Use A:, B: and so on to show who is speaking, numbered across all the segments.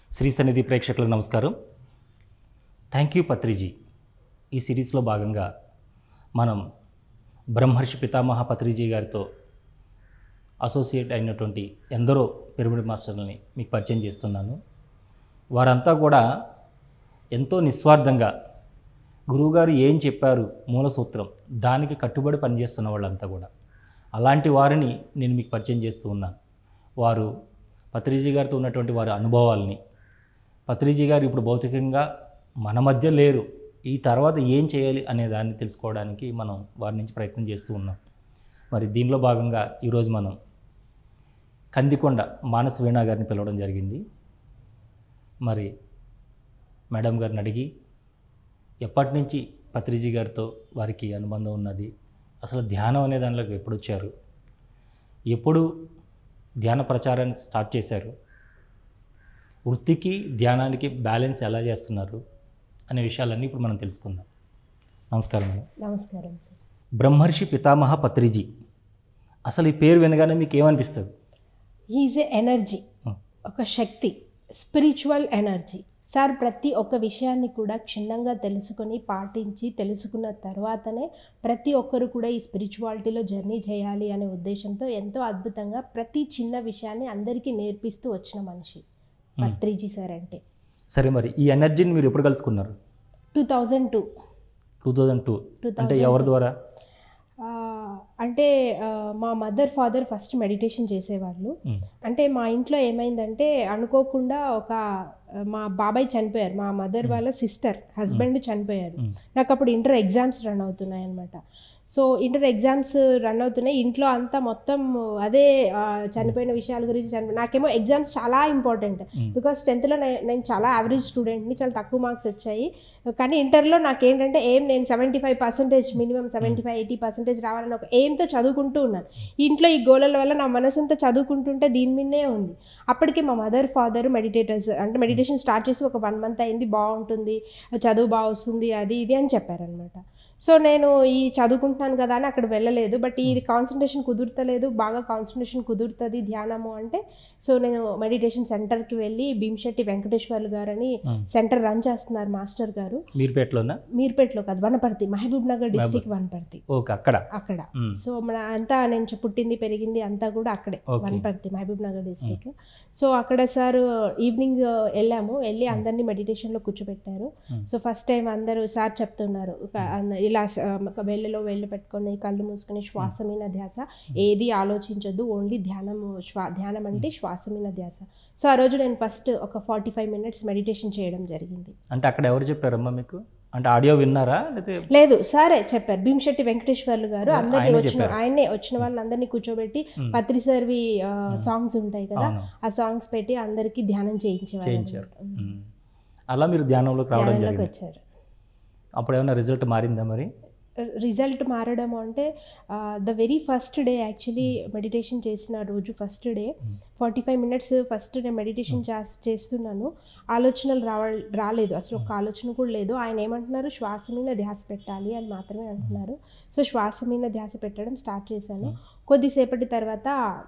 A: శ్రీ సన్నిధి ప్రేక్షకులకు నమస్కారం థ్యాంక్ యూ పత్రిజీ ఈ సిరీస్లో భాగంగా మనం బ్రహ్మర్షి పితామహ పత్రిజీ గారితో అసోసియేట్ అయినటువంటి ఎందరో పిరమిడ్ మాస్టర్లని మీకు పరిచయం చేస్తున్నాను వారంతా కూడా ఎంతో నిస్వార్థంగా గురువుగారు ఏం చెప్పారు మూల సూత్రం దానికి కట్టుబడి పనిచేస్తున్న వాళ్ళంతా కూడా అలాంటి వారిని నేను మీకు పరిచయం చేస్తూ ఉన్నాను వారు పత్రిజీ గారితో ఉన్నటువంటి వారి అనుభవాల్ని పత్రిజీ గారు ఇప్పుడు భౌతికంగా మన మధ్య లేరు ఈ తర్వాత ఏం చేయాలి అనే దాన్ని తెలుసుకోవడానికి మనం వారి నుంచి ప్రయత్నం చేస్తూ ఉన్నాం మరి దీనిలో భాగంగా ఈరోజు మనం కందికొండ మానస వీణా గారిని పిలవడం జరిగింది మరి మేడం గారిని అడిగి ఎప్పటి నుంచి పత్రిజీ గారితో వారికి అనుబంధం ఉన్నది అసలు ధ్యానం అనే దానిలోకి ఎప్పుడు వచ్చారు ఎప్పుడు ధ్యాన ప్రచారాన్ని స్టార్ట్ చేశారు వృత్తికి ధ్యానానికి బ్యాలెన్స్ ఎలా చేస్తున్నారు అనే విషయాలన్నీ ఇప్పుడు మనం తెలుసుకుందాం నమస్కారం మేడం
B: నమస్కారం సార్
A: బ్రహ్మర్షి పితామహ పత్రిజీ అసలు ఈ పేరు వినగానే మీకు ఏమనిపిస్తుంది
B: హీజ్ ఎ ఎనర్జీ
A: Hmm.
B: ఒక శక్తి స్పిరిచువల్ ఎనర్జీ సార్ ప్రతి ఒక్క విషయాన్ని కూడా క్షుణ్ణంగా తెలుసుకొని పాటించి తెలుసుకున్న తర్వాతనే ప్రతి ఒక్కరు కూడా ఈ స్పిరిచువాలిటీలో జర్నీ చేయాలి అనే ఉద్దేశంతో ఎంతో అద్భుతంగా ప్రతి చిన్న విషయాన్ని అందరికీ నేర్పిస్తూ వచ్చిన మనిషి పత్రిజీ సార్ అంటే
A: సరే మరి ఈ ఎనర్జీని మీరు ఎప్పుడు కలుసుకున్నారు
B: two thousand two
A: two thousand two
B: 2002.
A: అంటే ఎవరి ద్వారా
B: అంటే ఆ, మా మదర్ ఫాదర్ ఫస్ట్ మెడిటేషన్ చేసేవాళ్ళు
A: మ్,
B: అంటే మా ఇంట్లో ఏమైందంటే అనుకోకుండా ఒక ఆ, మా బాబాయ్ చనిపోయారు మా మదర్ వాళ్ళ సిస్టర్ హస్బెండ్ చనిపోయారు
A: మ్,
B: నాకు అప్పుడు ఇంటర్ ఎగ్జామ్స్ రన్ అవుతున్నాయి అనమాట సో ఇంటర్ ఎగ్జామ్స్ రన్ అవుతున్నాయి ఇంట్లో అంతా మొత్తం అదే ఆ, చనిపోయిన విషయాల గురించి చనిపో నాకేమో ఎగ్జామ్స్ చాలా ఇంపార్టెంట్
A: మ్,
B: బికాస్ టెన్త్లో నేను చాలా యావరేజ్ స్టూడెంట్ని చాలా తక్కువ మార్క్స్ వచ్చాయి కానీ ఇంటర్లో నాకేంటంటే ఏం నేను seventy five percentage minimum seventy five eighty percentage రావాలని ఒక ఎయిమ్తో చదువుకుంటూ ఉన్నాను ఇంట్లో ఈ గోళల వల్ల నా మనసంతా చదువుకుంటుంటే దీని మీదే ఉంది అప్పటికి మా మదర్ ఫాదర్ మెడిటేటర్స్ అంటే మెడిటేషన్ స్టార్ట్ చేసి ఒక వన్ మంత్ అయింది బాగుంటుంది చదువు బాగా వస్తుంది అది ఇది అని చెప్పారనమాట సో నేను ఈ చదువుకుంటున్నాను కదా అని అక్కడ వెళ్ళలేదు బట్ ఈ కాన్సన్ట్రేషన్ కుదురుతలేదు బాగా కాన్సన్ట్రేషన్ కుదురుతుంది ధ్యానము అంటే సో నేను మెడిటేషన్ సెంటర్కి వెళ్ళి భీమశెట్టి వెంకటేశ్వర్లు గారని
A: మ్.
B: సెంటర్ రన్ చేస్తున్నారు మాస్టర్ గారు
A: మీర్పేటలోనా
B: మీర్పేటలో కాదు Wanaparthy Mahabubnagar district Wanaparthy
A: okay అక్కడ
B: అక్కడ
A: మ్,
B: సో మన అంతా నేను చె- పుట్టింది పెరిగింది అంతా కూడా అక్కడే
A: Okay.
B: Wanaparthy Mahabubnagar district so అక్కడ సార్ ఈవినింగ్ వెళ్ళాము వెళ్ళి అందరినీ మెడిటేషన్లో కూర్చోబెట్టారు
A: Hmm.
B: సో ఫస్ట్ టైం అందరూ సార్ చెప్తున్నారు ఒక అంద- ఇలా శ- ఒక వేళ్ళలో వేళ్ళు పెట్టుకొని కళ్ళు మూసుకొని శ్వాస మీద ధ్యాస ఏది ఆలోచించొద్దు ఓన్లీ ధ్యానము శ్వా ధ్యానం అంటే శ్వాస మీద ధ్యాస సో ఆ రోజు నేను ఫస్ట్ ఒక ఫార్టీ ఫైవ్ మినిట్స్ మెడిటేషన్ చేయడం జరిగింది
A: అంటే అక్కడ ఎవరు చెప్పారమ్మా మీకు అంటే ఆడియో విన్నారా లేకపోతే
B: లేదు సరే చెప్పారు భీమశెట్టి వెంకటేశ్వర్లు గారు
A: ఆయనే
B: అందరినీ వచ్చిన
A: చెప్పారు.
B: ఆయనే వచ్చిన వాళ్ళందరినీ కూర్చోబెట్టి
A: మ్,
B: పత్రి సర్వి సాంగ్స్ ఉంటాయి కదా
A: అవును
B: ఆ సాంగ్స్ పెట్టి అందరికి ధ్యానం చేయించేవారు
A: చేయించారు
B: అన్నమాట.
A: మ్. అలా మీరు ధ్యానంలోకి రావడం
B: ధ్యానంలోకి
A: జరిగింది
B: వచ్చారు
A: అప్పుడు ఏమైనా రిజల్ట్ మారిందా మరి
B: రిజల్ట్ మారడం అంటే the very first day actually meditation చేసిన రోజు first day
A: Hmm.
B: Forty five minutes first నేను మెడిటేషన్ చేస్తున్నాను ఆలోచనలు రావ రాలేదు అసలు ఒక ఆలోచన కూడా లేదు ఆయన ఏమంటున్నారు శ్వాస మీద ధ్యాస పెట్టాలి అని మాత్రమే అంటున్నారు సో శ్వాస మీద ధ్యాస పెట్టడం స్టార్ట్ చేశాను కొద్దిసేపటి తర్వాత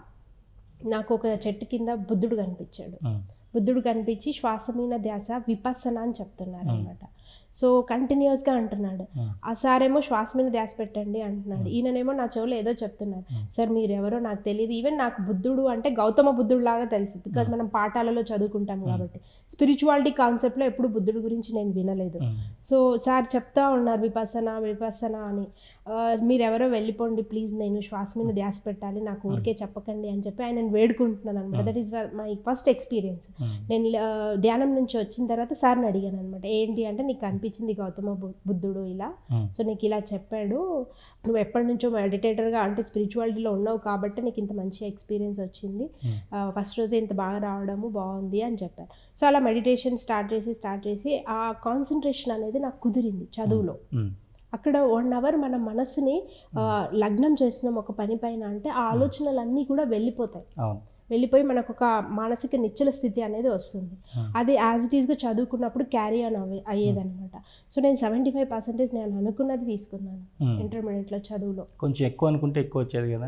B: నాకు ఒక చెట్టు కింద బుద్ధుడు కనిపించాడు
A: మ్,
B: బుద్ధుడు కనిపించి శ్వాస మీద ధ్యాస విపස්සన అని చెప్తున్నారు అనమాట సో కంటిన్యూస్గా అంటున్నాడు
A: మ్,
B: ఆ సారేమో శ్వాస మీద ధ్యాస పెట్టండి అంటున్నాడు ఈయననేమో నా చెవులో ఏదో చెప్తున్నారు
A: Hmm.
B: సార్ మీరు ఎవరో నాకు తెలియదు ఈవెన్ నాకు బుద్ధుడు అంటే గౌతమ బుద్ధుడు లాగా తెలుసు బికాజ్ మనం పాఠాలలో చదువుకుంటాం కాబట్టి స్పిరిచువాలిటీ కాన్సెప్ట్లో ఎప్పుడు బుద్ధుడు గురించి నేను వినలేదు
A: మ్,
B: సో సార్ చెప్తా ఉన్నారు విపసన విపసన అని ఆ, మీరెవరో వెళ్ళిపోండి ప్లీజ్ నేను శ్వాస మీద ధ్యాస పెట్టాలి నాకు ఊరికే చెప్పకండి అని చెప్పి ఆయన వేడుకుంటున్నాను అనమాట that is my first experience
A: మ్,
B: నేను ఆ, ధ్యానం నుంచి వచ్చిన తర్వాత సార్ని అడిగాను అనమాట ఏంటి అంటే నీకు అనిపించింది గౌతమ బు- బుద్ధుడు ఇలా
A: మ్,
B: సో నీకు ఇలా చెప్పాడు నువ్వు ఎప్పటి నుంచో మెడిటేటర్గా అంటే స్పిరిచువాలిటీలో ఉన్నావు కాబట్టి నీకు ఇంత మంచి ఎక్స్పీరియన్స్ వచ్చింది
A: మ్,
B: ఫస్ట్ రోజే ఇంత బాగా రావడము బాగుంది అని చెప్పారు సో అలా మెడిటేషన్ స్టార్ట్ చేసి స్టార్ట్ చేసి ఆ కాన్సన్ట్రేషన్ అనేది నాకు కుదిరింది చదువులో
A: మ్,
B: అక్కడ వన్ అవర్ మన మనసుని ఆ, లగ్నం చేస్తున్నాం ఒక పని పైన అంటే ఆ ఆలోచనలన్నీ కూడా వెళ్ళిపోతాయి
A: అవును
B: వెళ్ళిపోయి మనకు ఒక మానసిక నిశ్చల స్థితి అనేది వస్తుంది అది యాజ్ ఇట్ ఈస్గా చదువుకున్నప్పుడు క్యారీ ఆన్ అవ్వే అయ్యేదన్నమాట సో నేను సెవెంటీ ఫైవ్ పర్సెంటేజ్ నేను అనుకున్నది తీసుకున్నాను
A: Hmm.
B: ఇంటర్మీడియట్లో చదువులో
A: కొంచెం ఎక్కువ అనుకుంటే ఎక్కువ వచ్చేది కదా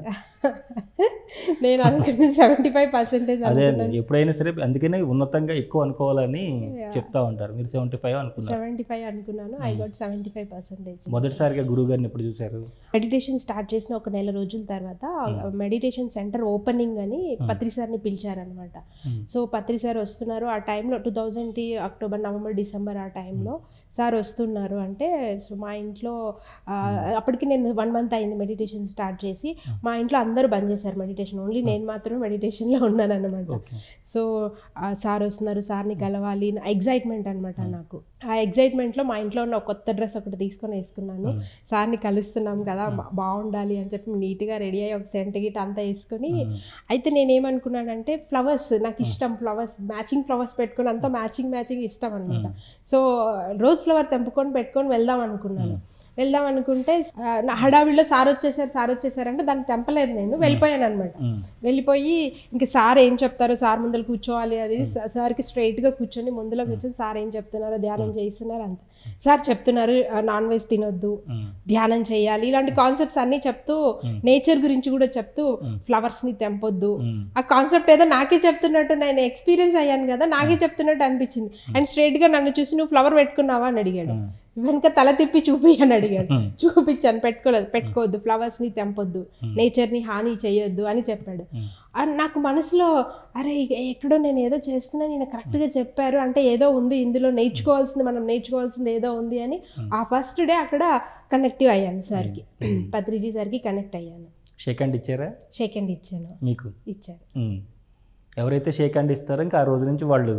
B: నేను అనుకున్నది సెవెంటీ ఫైవ్ పర్సెంటేజ్
A: అదే అండి ఎప్పుడైనా సరే అందుకనే ఉన్నతంగా ఎక్కువ అనుకోవాలని చెప్తా ఉంటారు మీరు సెవెంటీ ఫైవ్ అనుకున్నారు
B: సెవెంటీ ఫైవ్ అనుకున్నాను I got seventy five percentage
A: మొదటిసారిగా గురువు గారిని ఎప్పుడు చూశారు
B: మెడిటేషన్ స్టార్ట్ చేసిన ఒక నెల రోజుల తర్వాత మెడిటేషన్ సెంటర్ ఓపెనింగ్ అని పత్రి సార్ని పిలిచారనమాట
A: Hmm.
B: సో పత్రి సార్ వస్తున్నారు ఆ టైంలో two thousand October November December ఆ టైంలో సార్ వస్తున్నారు అంటే సో మా ఇంట్లో ఆ, అప్పటికి నేను వన్ మంత్ అయింది మెడిటేషన్ స్టార్ట్ చేసి మా ఇంట్లో అందరూ బంద్ చేశారు మెడిటేషన్ ఓన్లీ నేను మాత్రమే మెడిటేషన్లో ఉన్నాను అనమాట
A: ఓకే
B: సో ఆ సార్ వస్తున్నారు సార్ని కలవాలి ఎగ్జైట్మెంట్ అనమాట నాకు ఆ ఎగ్జైట్మెంట్లో మా ఇంట్లో ఉన్న ఒక కొత్త డ్రెస్ ఒకటి తీసుకొని వేసుకున్నాను సార్ని కలుస్తున్నాం కదా బా- బాగుండాలి అని చెప్పి నీట్గా రెడీ అయ్యి ఒక సెంట్ గిట్ అంతా వేసుకొని అయితే నేను ఏమనుకున్నానంటే ఫ్లవర్స్ నాకు ఇష్టం ఫ్లవర్స్ మ్యాచింగ్ ఫ్లవర్స్ పెట్టుకొని అంతా మ్యాచింగ్ మ్యాచింగ్ ఇష్టం అనమాట సో రోజ్ ఫ్లవర్ తెంపుకొని పెట్టుకొని వెళ్దాం అనుకున్నాను వెళ్దాం అనుకుంటే ఆ, నా హడావిడిలో సార్ వచ్చేసారు సార్ వచ్చేసారంటే దాన్ని తెంపలేదు నేను వెళ్ళిపోయాను అనమాట వెళ్ళిపోయి ఇంక సార్ ఏం చెప్తారో సార్ ముందర కూర్చోవాలి అది స- సార్కి స్ట్రైట్గా కూర్చొని ముందులో కూర్చొని సార్ ఏం చెప్తున్నారో ధ్యానం చేయిస్తున్నారు అంత సార్ చెప్తున్నారు నాన్ వెజ్ తినొద్దు ధ్యానం చేయాలి ఇలాంటి కాన్సెప్ట్స్ అన్నీ చెప్తూ నేచర్ గురించి కూడా చెప్తూ ఫ్లవర్స్ని తెంపొద్దు ఆ కాన్సెప్ట్ ఏదో నాకే చెప్తున్నట్టు నేను ఎక్స్పీరియన్స్ అయ్యాను కదా నాకే చెప్తున్నట్టు అనిపించింది అండ్ స్ట్రైట్గా నన్ను చూసి నువ్వు ఫ్లవర్ పెట్టుకున్నావా అని అడిగాడు వెనక తల తిప్పి చూపి అని అడిగాడు చూపించాను పెట్టుకోలేదు పెట్టుకోవద్దు ఫ్లవర్స్ని తెంపొద్దు నేచర్ని హాని చేయొద్దు అని చెప్పాడు ఆ నాకు మనసులో అరే ఇక ఎక్కడో నేను ఏదో చేస్తున్నా నేను కరెక్ట్గా చెప్పారు అంటే ఏదో ఉంది ఇందులో నేర్చుకోవాల్సింది మనం నేర్చుకోవాల్సింది ఏదో ఉంది అని ఆ ఫస్ట్ డే అక్కడ కనెక్టివ్ అయ్యాను సార్కి పత్రిజీ సార్కి కనెక్ట్ అయ్యాను
A: షేక్ హ్యాండ్ ఇచ్చారా
B: షేక్ హ్యాండ్ ఇచ్చాను
A: మీకు
B: ఇచ్చారు
A: ఉమ్. ఎవరైతే షేక్ హ్యాండ్ ఇస్తారో ఇంకా ఆ రోజు నుంచి వాళ్ళు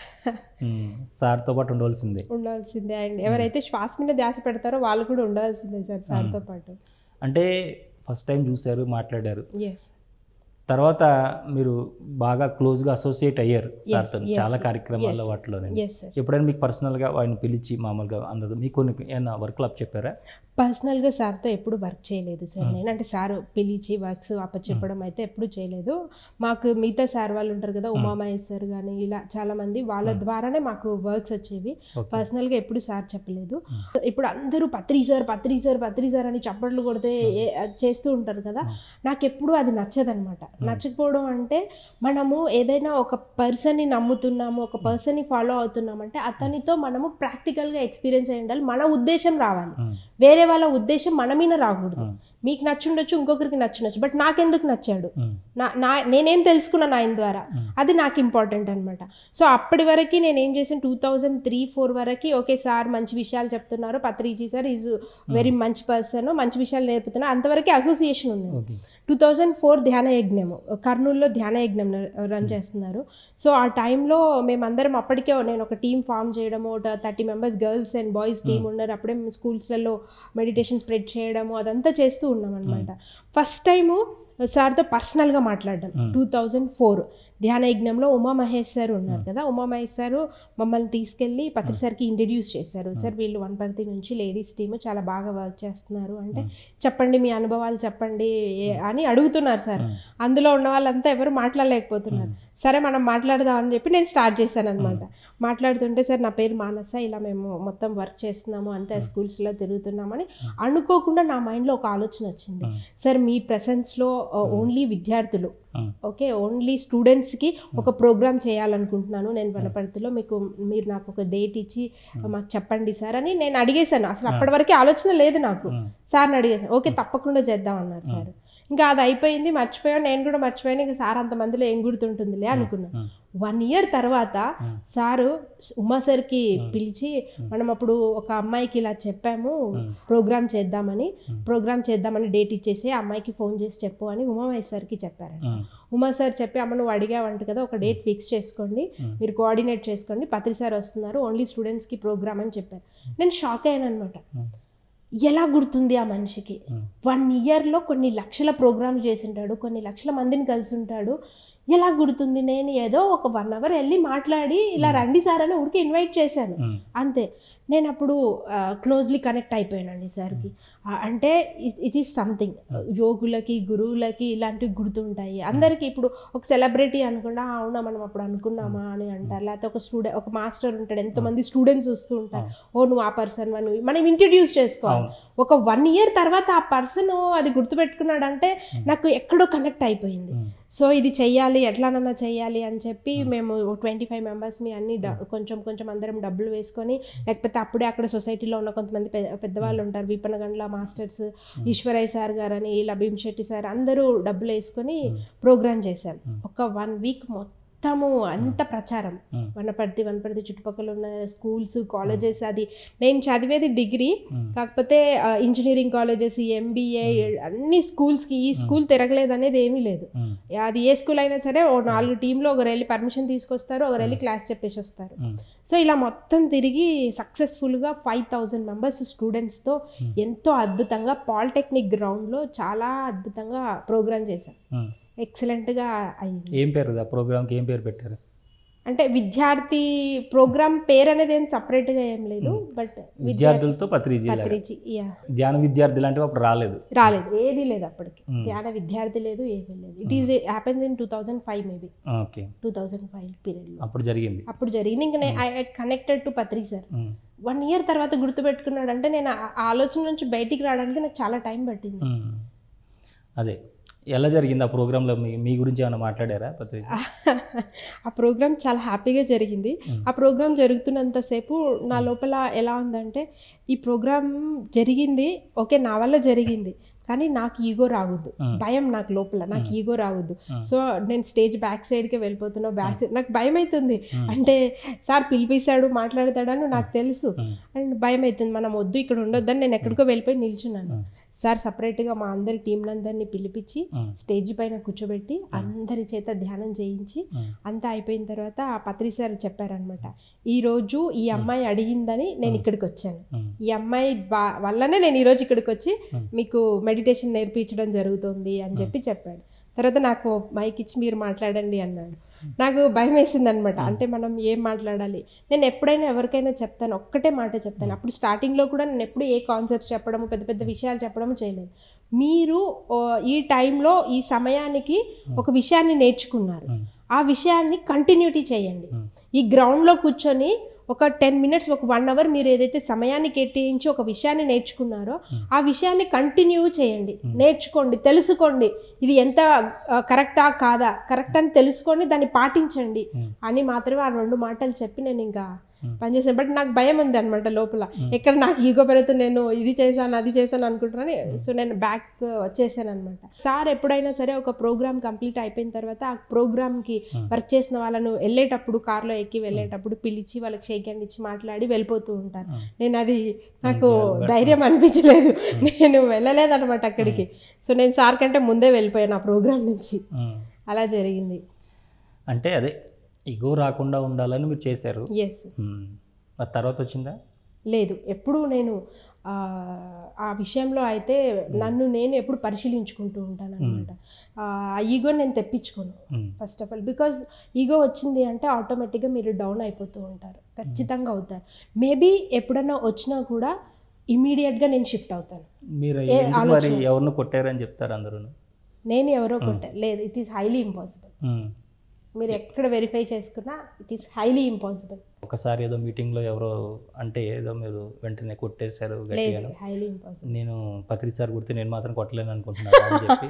A: ఉమ్, సార్తో పాటు ఉండవలసిందే
B: ఉండాల్సిందే అండ్ ఎవరైతే శ్వాస మీద ధ్యాస పెడతారో వాళ్ళు కూడా ఉండాల్సిందే సార్ సార్తో పాటు
A: అంటే ఫస్ట్ టైం చూశారు మాట్లాడారు
B: ఎస్
A: తర్వాత మీరు బాగా క్లోజ్గా అసోసియేట్ అయ్యారు సార్తో
B: yes,
A: చాలా
B: yes,
A: కార్యక్రమాల్లో
B: yes.
A: వాటిలో
B: ఎస్ సార్
A: ఎప్పుడైనా మీకు పర్సనల్గా వాడిని పిలిచి మామూలుగా అందరూ మీకు కొన్ని ఏమైనా వర్క్లు అప్ చెప్పారా
B: పర్సనల్గా సార్తో ఎప్పుడు వర్క్ చేయలేదు సార్ నేను అంటే సార్ పిలిచి వర్క్స్ అప్పచెప్పడం అయితే ఎప్పుడు చేయలేదు మాకు మిగతా సార్ వాళ్ళు ఉంటారు కదా ఉమామహేష్ సార్ కానీ ఇలా చాలా మంది వాళ్ళ ద్వారానే మాకు వర్క్స్ వచ్చేవి
A: Okay.
B: పర్సనల్గా ఎప్పుడు సార్ చెప్పలేదు ఇప్పుడు అందరూ Patri sir Patri sir Patri sir అని చప్పట్లు కొడితే ఏ- చేస్తూ ఉంటారు కదా నాకు ఎప్పుడు అది నచ్చదనమాట నచ్చకపోవడం అంటే మనము ఏదైనా ఒక పర్సన్ని నమ్ముతున్నాము ఒక పర్సన్ని ఫాలో అవుతున్నామంటే అతనితో మనము ప్రాక్టికల్గా ఎక్స్పీరియన్స్ అయ్యి ఉండాలి మన ఉద్దేశం రావాలి
A: ఉమ్,
B: వేరే వాళ్ళ ఉద్దేశం మన మీద రాకూడదు
A: ఉమ్,
B: మీకు నచ్చుండొచ్చు ఇంకొకరికి నచ్చుండొచ్చు బట్ నాకెందుకు నచ్చాడు
A: ఉమ్,
B: నా నా నేనేం తెలుసుకున్నాను ఆయన ద్వారా
A: Hmm.
B: అది నాకు ఇంపార్టెంట్ అనమాట సో అప్పటి వరకు నేను ఏం చేసాను టూ థౌజండ్ త్రీ ఫోర్ వరకు ఓకే సార్ మంచి విషయాలు చెప్తున్నారు పత్రిజీ సార్ ఈజ్ వెరీ మంచి పర్సన్ మంచి విషయాలు నేర్పుతున్నారు అంతవరకు అసోసియేషన్ ఉంది
A: ఓకే
B: టూ థౌజండ్ ఫోర్ ధ్యాన యజ్ఞము కర్నూలులో ధ్యాన యజ్ఞం రన్ చేస్తున్నారు సో ఆ టైంలో మేమందరం అప్పటికే నేను ఒక టీం ఫామ్ చేయడము ఒక thirty members girls and boys team ఉన్నారు అప్పుడే మేము స్కూల్స్లలో మెడిటేషన్ స్ప్రెడ్ చేయడము అదంతా చేస్తూ ఉన్నాం అనమాట ఫస్ట్ టైము సార్తో పర్సనల్గా మాట్లాడడం టూ థౌజండ్ ఫోర్ ధ్యాన యజ్ఞంలో ఉమా మహేష్ సార్ ఉన్నారు కదా ఉమా మహేష్ సార్ మమ్మల్ని తీసుకెళ్ళి పత్రి సార్కి ఇంట్రడ్యూస్ చేశారు సార్ వీళ్ళు వనపర్తి నుంచి లేడీస్ టీమ్ చాలా బాగా వర్క్ చేస్తున్నారు అంటే చెప్పండి మీ అనుభవాలు చెప్పండి ఏ- అని అడుగుతున్నారు సార్ అందులో ఉన్న వాళ్ళంతా ఎవరు మాట్లాడలేకపోతున్నారు సరే మనం మాట్లాడదాం అని చెప్పి నేను స్టార్ట్ చేశాను అనమాట మాట్లాడుతుంటే సార్ నా పేరు మానస ఇలా మేము మొత్తం వర్క్ చేస్తున్నాము అంతా స్కూల్స్లో తిరుగుతున్నామని అనుకోకుండా నా మైండ్లో ఒక ఆలోచన వచ్చింది సార్ మీ ప్రెసెన్స్లో ఓన్లీ విద్యార్థులు
A: ఉమ్,
B: ఓకే ఓన్లీ స్టూడెంట్స్కి ఒక ప్రోగ్రామ్ చేయాలనుకుంటున్నాను నేను వనపర్తిలో మీకు మీరు నాకు ఒక డేట్ ఇచ్చి మాకు చెప్పండి సార్ అని నేను అడిగేశాను అసలు అప్పటి వరకు ఆలోచన లేదు నాకు
A: ఉమ్,
B: సార్ని అడిగేసాను ఓకే తప్పకుండా చేద్దాం అన్నారు సార్ ఇంకా అది అయిపోయింది మర్చిపోయాను నేను కూడా మర్చిపోయాను ఇంకా సార్ అంతమందిలో ఏం గుర్తుంటుందిలే అనుకున్నాను
A: ఉమ్,
B: వన్ ఇయర్ తర్వాత
A: Hmm.
B: సారు ఉమా సార్కి పిలిచి మనం అప్పుడు ఒక అమ్మాయికి ఇలా చెప్పాము
A: Hmm.
B: ప్రోగ్రామ్ చేద్దామని ప్రోగ్రామ్ చేద్దామని డేట్ ఇచ్చేసి ఆ అమ్మాయికి ఫోన్ చేసి చెప్పు అని ఉమామహేష్ సార్కి చెప్పారు
A: ఉమ్,
B: ఉమా సార్ చెప్పి అమ్మ నువ్వు అడిగావంట కదా ఒక డేట్ ఫిక్స్ చేసుకోండి మీరు కోఆర్డినేట్ చేసుకోండి పత్రి సార్ వస్తున్నారు ఓన్లీ స్టూడెంట్స్కి ప్రోగ్రామ్ అని చెప్పారు నేను షాక్ అయ్యాను అనమాట
A: ఉమ్,
B: ఎలా గుర్తుంది ఆ మనిషికి
A: ఉమ్,
B: వన్ ఇయర్లో కొన్ని లక్షల ప్రోగ్రామ్లు చేసింటాడు కొన్ని లక్షల మందిని కలిసి ఉంటాడు ఎలా గుర్తుంది నేను ఏదో ఒక వన్ అవర్ వెళ్ళి మాట్లాడి ఇలా రండి సార్ అని ఊరికి ఇన్వైట్ చేశాను
A: ఉమ్,
B: అంతే నేను అప్పుడు క్లోజ్లీ కనెక్ట్ అయిపోయానండి సార్కి ఆ, అంటే ఇట్ ఈస్ సంథింగ్ యోగులకి గురువులకి ఇలాంటివి గుర్తుంటాయి అందరికీ ఇప్పుడు ఒక సెలబ్రిటీ అనుకుండా "ఆ, అవునా మనం అప్పుడు అనుకున్నామా అని అంటారు లేకపోతే ఒక స్టూడెంట్ ఒక మాస్టర్ ఉంటాడు ఎంతమంది స్టూడెంట్స్ వస్తూ ఉంటారు ఓ నువ్వు ఆ పర్సన్ నువ్వు మనం ఇంట్రడ్యూస్ చేసుకోవాలి
A: అవును.
B: ఒక వన్ ఇయర్ తర్వాత ఆ పర్సన్ అది గుర్తుపెట్టుకున్నాడంటే నాకు ఎక్కడో కనెక్ట్ అయిపోయింది
A: ఉమ్,
B: సో ఇది చెయ్యాలి ఎట్లానన్నా చెయ్యాలి అని చెప్పి మేము ట్వంటీ ఫైవ్ మెంబర్స్ని అన్ని డ- కొంచెం కొంచెం అందరం డబ్బులు వేసుకొని లేకపోతే అప్పుడే అక్కడ సొసైటీలో ఉన్న కొంతమంది పె- పెద్దవాళ్ళు ఉంటారు విపనగండ్ల మాస్టర్స్ ఈశ్వరయ్య సార్ గారని ఇలా భీమ్ శెట్టి సార్ అందరూ డబ్బులు వేసుకొని ప్రోగ్రామ్ చేశాం ఒక వన్ వీక్ మొత్తము అంత ప్రచారం
A: Hmm.
B: వనపర్తి వనపర్తి చుట్టుపక్కల ఉన్న స్కూల్స్ కాలేజెస్ అది నేను చదివేది డిగ్రీ
A: Hmm.
B: కాకపోతే ఇంజనీరింగ్ కాలేజెస్ ఎంబీఏ అన్ని స్కూల్స్కి ఈ స్కూల్ తిరగలేదు అనేది ఏమీ లేదు
A: ఉమ్,
B: అది ఏ స్కూల్ అయినా సరే ఓ నాలుగు టీంలో ఒకరు వెళ్ళి పర్మిషన్ తీసుకొస్తారు ఒకరు వెళ్ళి క్లాస్ చెప్పేసి వస్తారు
A: ఉమ్,
B: సో ఇలా మొత్తం తిరిగి సక్సెస్ఫుల్గా ఫైవ్ థౌజండ్ మెంబర్స్ స్టూడెంట్స్తో ఎంతో అద్భుతంగా పాలిటెక్నిక్ గ్రౌండ్లో చాలా అద్భుతంగా ప్రోగ్రామ్ చేశాం
A: ఉమ్.
B: ఎక్సలెంట్గా అయింది
A: ఏం పేరు ఆ ప్రోగ్రామ్కి ఏం పేరు పెట్టారు
B: అంటే విద్యార్థి ప్రోగ్రామ్ పేరు అనేది ఏం సపరేట్గా ఏం లేదు బట్
A: విద్యార్థులతో పత్రిజీ లాగా.
B: పత్రిచి యా
A: ధ్యాన విద్యార్థి లాంటివి అప్పుడు రాలేదు
B: రాలేదు ఏది లేదు అప్పటికి
A: Hmm.
B: ధ్యాన విద్యార్థి లేదు ఏమీ లేదు it is happens in two thousand five maybe
A: okay
B: two thousand five పీరియడ్లో
A: అప్పుడు జరిగింది
B: అప్పుడు జరిగింది ఇంకా నేను I connected to Patri sir
A: ఉమ్,
B: వన్ ఇయర్ తర్వాత గుర్తుపెట్టుకున్నాడంటే నేను ఆ ఆ ఆలోచన నుంచి బయటికి రావడానికి నాకు చాలా టైం పట్టింది
A: ఉమ్. అదే ఎలా జరిగింది ఆ ప్రోగ్రాంలో మీ మీ గురించి ఏమైనా మాట్లాడారా పత్రిజీ
B: ఆ ప్రోగ్రామ్ చాలా హ్యాపీగా జరిగింది ఆ ప్రోగ్రామ్ జరుగుతున్నంతసేపు నా లోపల ఎలా ఉందంటే ఈ ప్రోగ్రామ్ జరిగింది ఓకే నా వల్ల జరిగింది కానీ నాకు ఈగో రావద్దు
A: Hmm.
B: భయం నాకు లోపల నాకు ఈగో రావద్దు
A: Hmm.
B: సో నేను స్టేజ్ బ్యాక్ సైడ్కే వెళ్ళిపోతున్నా బ్యాక్ సైడ్ నాకు భయం అవుతుంది
A: Hmm.
B: అంటే సార్ పిలిపిస్తాడు మాట్లాడతాడని నాకు తెలుసు
A: ఉమ్,
B: అండ్ భయం అవుతుంది మనం వద్దు ఇక్కడ ఉండొద్దని నేను ఎక్కడికో వెళ్ళిపోయి నిల్చున్నాను
A: Hmm.
B: సార్ సపరేట్గా మా అందరి టీంలందరినీ పిలిపించి
A: ఉమ్,
B: స్టేజ్ పైన కూర్చోబెట్టి అందరి చేత ధ్యానం చేయించి
A: ఉమ్,
B: అంతా అయిపోయిన తర్వాత ఆ పత్రి సార్ చెప్పారనమాట ఈరోజు ఈ అమ్మాయి అడిగిందని నేను ఇక్కడికి వచ్చాను
A: ఉమ్,
B: ఈ అమ్మాయి వా- వల్లనే నేను ఈరోజు ఇక్కడికి వచ్చి
A: Hmm.
B: మీకు మెడిటేషన్ నేర్పించడం జరుగుతుంది అని చెప్పి చెప్పాడు తర్వాత నాకు మైక్ ఇచ్చి మీరు మాట్లాడండి అన్నాడు నాకు భయం వేసింది అనమాట అంటే మనం ఏం మాట్లాడాలి నేను ఎప్పుడైనా ఎవరికైనా చెప్తాను ఒక్కటే మాట చెప్తాను అప్పుడు స్టార్టింగ్లో కూడా నేను ఎప్పుడు ఏ కాన్సెప్ట్స్ చెప్పడము పెద్ద పెద్ద విషయాలు చెప్పడము చేయలేదు మీరు ఓ, ఈ టైంలో ఈ సమయానికి ఒక విషయాన్ని నేర్చుకున్నారు
A: ఉమ్,
B: ఆ విషయాన్ని కంటిన్యూటీ చేయండి
A: ఉమ్,
B: ఈ గ్రౌండ్లో కూర్చొని ఒక టెన్ మినిట్స్ ఒక వన్ అవర్ మీరు ఏదైతే సమయాన్ని కేటాయించి ఒక విషయాన్ని నేర్చుకున్నారో ఆ విషయాన్ని కంటిన్యూ చేయండి నేర్చుకోండి తెలుసుకోండి ఇది ఎంత కరెక్టా కాదా కరెక్ట్ అని తెలుసుకొని దాన్ని పాటించండి
A: Hmm.
B: అని మాత్రమే ఆ రెండు మాటలు చెప్పి నేను ఇంకా
A: Hmm.
B: పనిచేసాను బట్ నాకు భయం ఉంది అనమాట లోపల ఎక్కడ నాకు ఈగో పెరుగుతుంది నేను ఇది చేశాను అది చేశాను అనుకుంటున్నాను సో నేను బ్యాక్ వచ్చేసాను అనమాట సార్ ఎప్పుడైనా సరే ఒక ప్రోగ్రామ్ కంప్లీట్ అయిపోయిన తర్వాత ఆ ప్రోగ్రామ్కి వర్క్ చేసిన వాళ్ళను వెళ్ళేటప్పుడు కార్లో ఎక్కి వెళ్ళేటప్పుడు పిలిచి వాళ్ళకి షేక్ హ్యాండ్ ఇచ్చి మాట్లాడి వెళ్ళిపోతూ ఉంటాను
A: Hmm.
B: నేను అది నాకు ధైర్యం అనిపించలేదు నేను వెళ్ళలేదు అనమాట అక్కడికి సో నేను సార్ కంటే ముందే వెళ్ళిపోయాను ఆ ప్రోగ్రామ్ నుంచి
A: ఉమ్.
B: అలా జరిగింది
A: అంటే అదే ఇగో రాకుండా ఉండాలని మీరు చేశారు
B: ఎస్
A: ఉమ్. మరి తర్వాత వచ్చిందా
B: లేదు ఎప్పుడు నేను ఆ, ఆ విషయంలో అయితే నన్ను నేను ఎప్పుడు పరిశీలించుకుంటూ ఉంటాను అనమాట ఆ ఈగో నేను తెప్పించుకోను
A: ఉమ్,
B: first of all because ego వచ్చింది అంటే ఆటోమేటిక్గా మీరు డౌన్ అయిపోతూ ఉంటారు ఖచ్చితంగా అవుతారు మేబీ ఎప్పుడన్నా వచ్చినా కూడా ఇమీడియట్గా నేను షిఫ్ట్ అవుతాను
A: మీరు
B: ఏ
A: ఎందుకు మరి ఎవరిని కొట్టారని చెప్తారు అందరూ
B: నేను ఎవరో కొట్టా లేదు ఇట్ ఈస్ హైలీ ఇంపాసిబుల్ మీరు ఎక్కడ వెరిఫై చేసుకున్నా ఇట్ ఈస్ హైలీ ఇంపాసిబుల్
A: ఒకసారి ఏదో మీటింగ్లో ఎవరో అంటే ఏదో మీరు వెంటనే కొట్టేశారు
B: లేదు
A: గట్టిగాను
B: హైలీ ఇంపాసిబుల్
A: నేను పత్రి సార్ గుర్తు నేను మాత్రం కొట్టలేను అనుకుంటున్నాను అని చెప్పి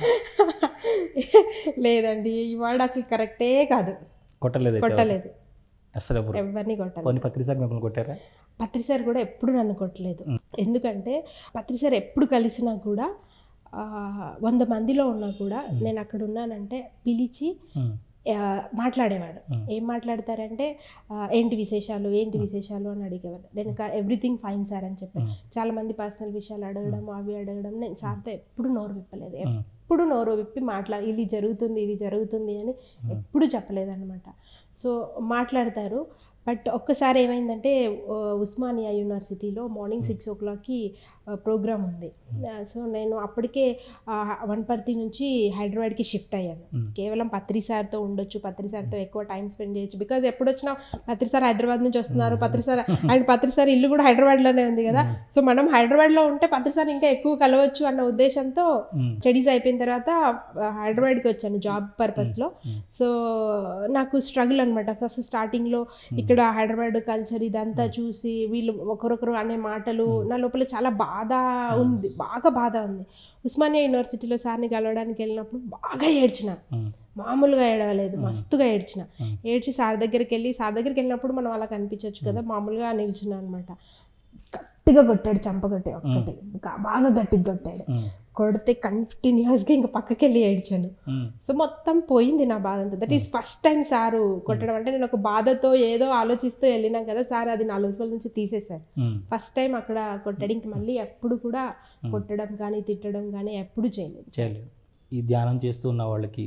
B: లేదండి ఈ వర్డ్ అసలు కరెక్టే కాదు
A: కొట్టలేదు అయితే
B: కొట్టలేదు
A: అసలు ఎప్పుడు
B: ఎవరిని కొట్టలేదు
A: కొన్ని పత్రి సార్ మిమ్మల్ని కొట్టారా
B: పత్రి సార్ కూడా ఎప్పుడు నన్ను కొట్టలేదు ఎందుకంటే పత్రి సార్ ఎప్పుడు కలిసినా కూడా ఆ, వంద మందిలో ఉన్నా కూడా నేను అక్కడ ఉన్నానంటే పిలిచి
A: ఉమ్,
B: ఆ, మాట్లాడేవాడు
A: Hmm.
B: ఏం మాట్లాడతారంటే ఆ, ఏంటి విశేషాలు ఏంటి విశేషాలు అని అడిగేవాడు నేను ఎవ్రీథింగ్ ఫైన్ సార్ అని చెప్పాను
A: Hmm.
B: చాలా మంది పర్సనల్ విషయాలు అడగడం అవి అడగడం నేను సార్తో ఎప్పుడు నోరు విప్పలేదు
A: ఉమ్,
B: ఎప్పుడు నోరు విప్పి మాట్లా ఇది జరుగుతుంది ఇది జరుగుతుంది అని ఎప్పుడు చెప్పలేదన్నమాట సో మాట్లాడతారు బట్ ఒక్కసారి ఏమైందంటే ఆ, ఉస్మానియా యూనివర్సిటీలో మార్నింగ్ సిక్స్ ఓ క్లాక్కి ప్రోగ్రామ్ ఉంది సో నేను అప్పటికే ఆ, వనపర్తి నుంచి హైదరాబాద్కి షిఫ్ట్ అయ్యాను
A: Mm.
B: కేవలం పత్రి సార్తో ఉండొచ్చు పత్రి సార్తో ఎక్కువ టైం స్పెండ్ చేయొచ్చు బికాజ్ ఎప్పుడు వచ్చినా పత్రి సార్ హైదరాబాద్ నుంచి వస్తున్నారు Patri sir and Patri sir ఇల్లు కూడా హైదరాబాద్లోనే ఉంది కదా సో మనం హైదరాబాద్లో ఉంటే పత్రి సార్ ఇంకా ఎక్కువ కలవచ్చు అన్న ఉద్దేశంతో
A: మ్మ్.
B: స్టడీస్ అయిపోయిన తర్వాత ఆ, హైదరాబాద్కి వచ్చాను జాబ్ పర్పస్లో
A: Mm.
B: సో నాకు స్ట్రగుల్ అనమాట ఫస్ట్ స్టార్టింగ్లో ఇక్కడ హైదరాబాద్ కల్చర్ ఇదంతా చూసి వీళ్ళు ఒకరొకరు అనే మాటలు నా లోపల చాలా బాధ ఉంది బాగా బాధ ఉంది ఉస్మానియా యూనివర్సిటీలో సార్ని కలవడానికి వెళ్ళినప్పుడు బాగా ఏడ్చిన
A: మ్మ్.
B: మామూలుగా ఏడవలేదు మస్తుగా ఏడ్చిన
A: Mm.
B: ఏడ్చి సార్ దగ్గరికి వెళ్ళి సార్ దగ్గరికి వెళ్ళినప్పుడు మనం అలా కనిపించవచ్చు కదా మామూలుగా నిల్చున్నా అనమాట గట్టిగా కొట్టాడు చంపగొట్టి ఒక్కటి గా- బాగా గట్టిగా కొట్టాడు
A: మ్మ్.
B: కొడితే కంటిన్యూస్గా ఇంకా పక్కకి వెళ్ళి ఏడ్చాను
A: మ్మ్.
B: సో మొత్తం పోయింది నా బాధ అంతా that is first time sir కొట్టడం అంటే నేను ఒక బాధతో ఏదో ఆలోచిస్తూ వెళ్ళినాం కదా సార్ అది నా లోపల నుంచి తీసేశారు
A: మ్మ్.
B: ఫస్ట్ టైం అక్కడ కొట్టడం ఇంక మళ్ళీ ఎప్పుడు కూడా కొట్టడం కానీ తిట్టడం కానీ ఎప్పుడు చేయలేదు
A: చేయలేదు ఈ ధ్యానం చేస్తూ ఉన్న వాళ్ళకి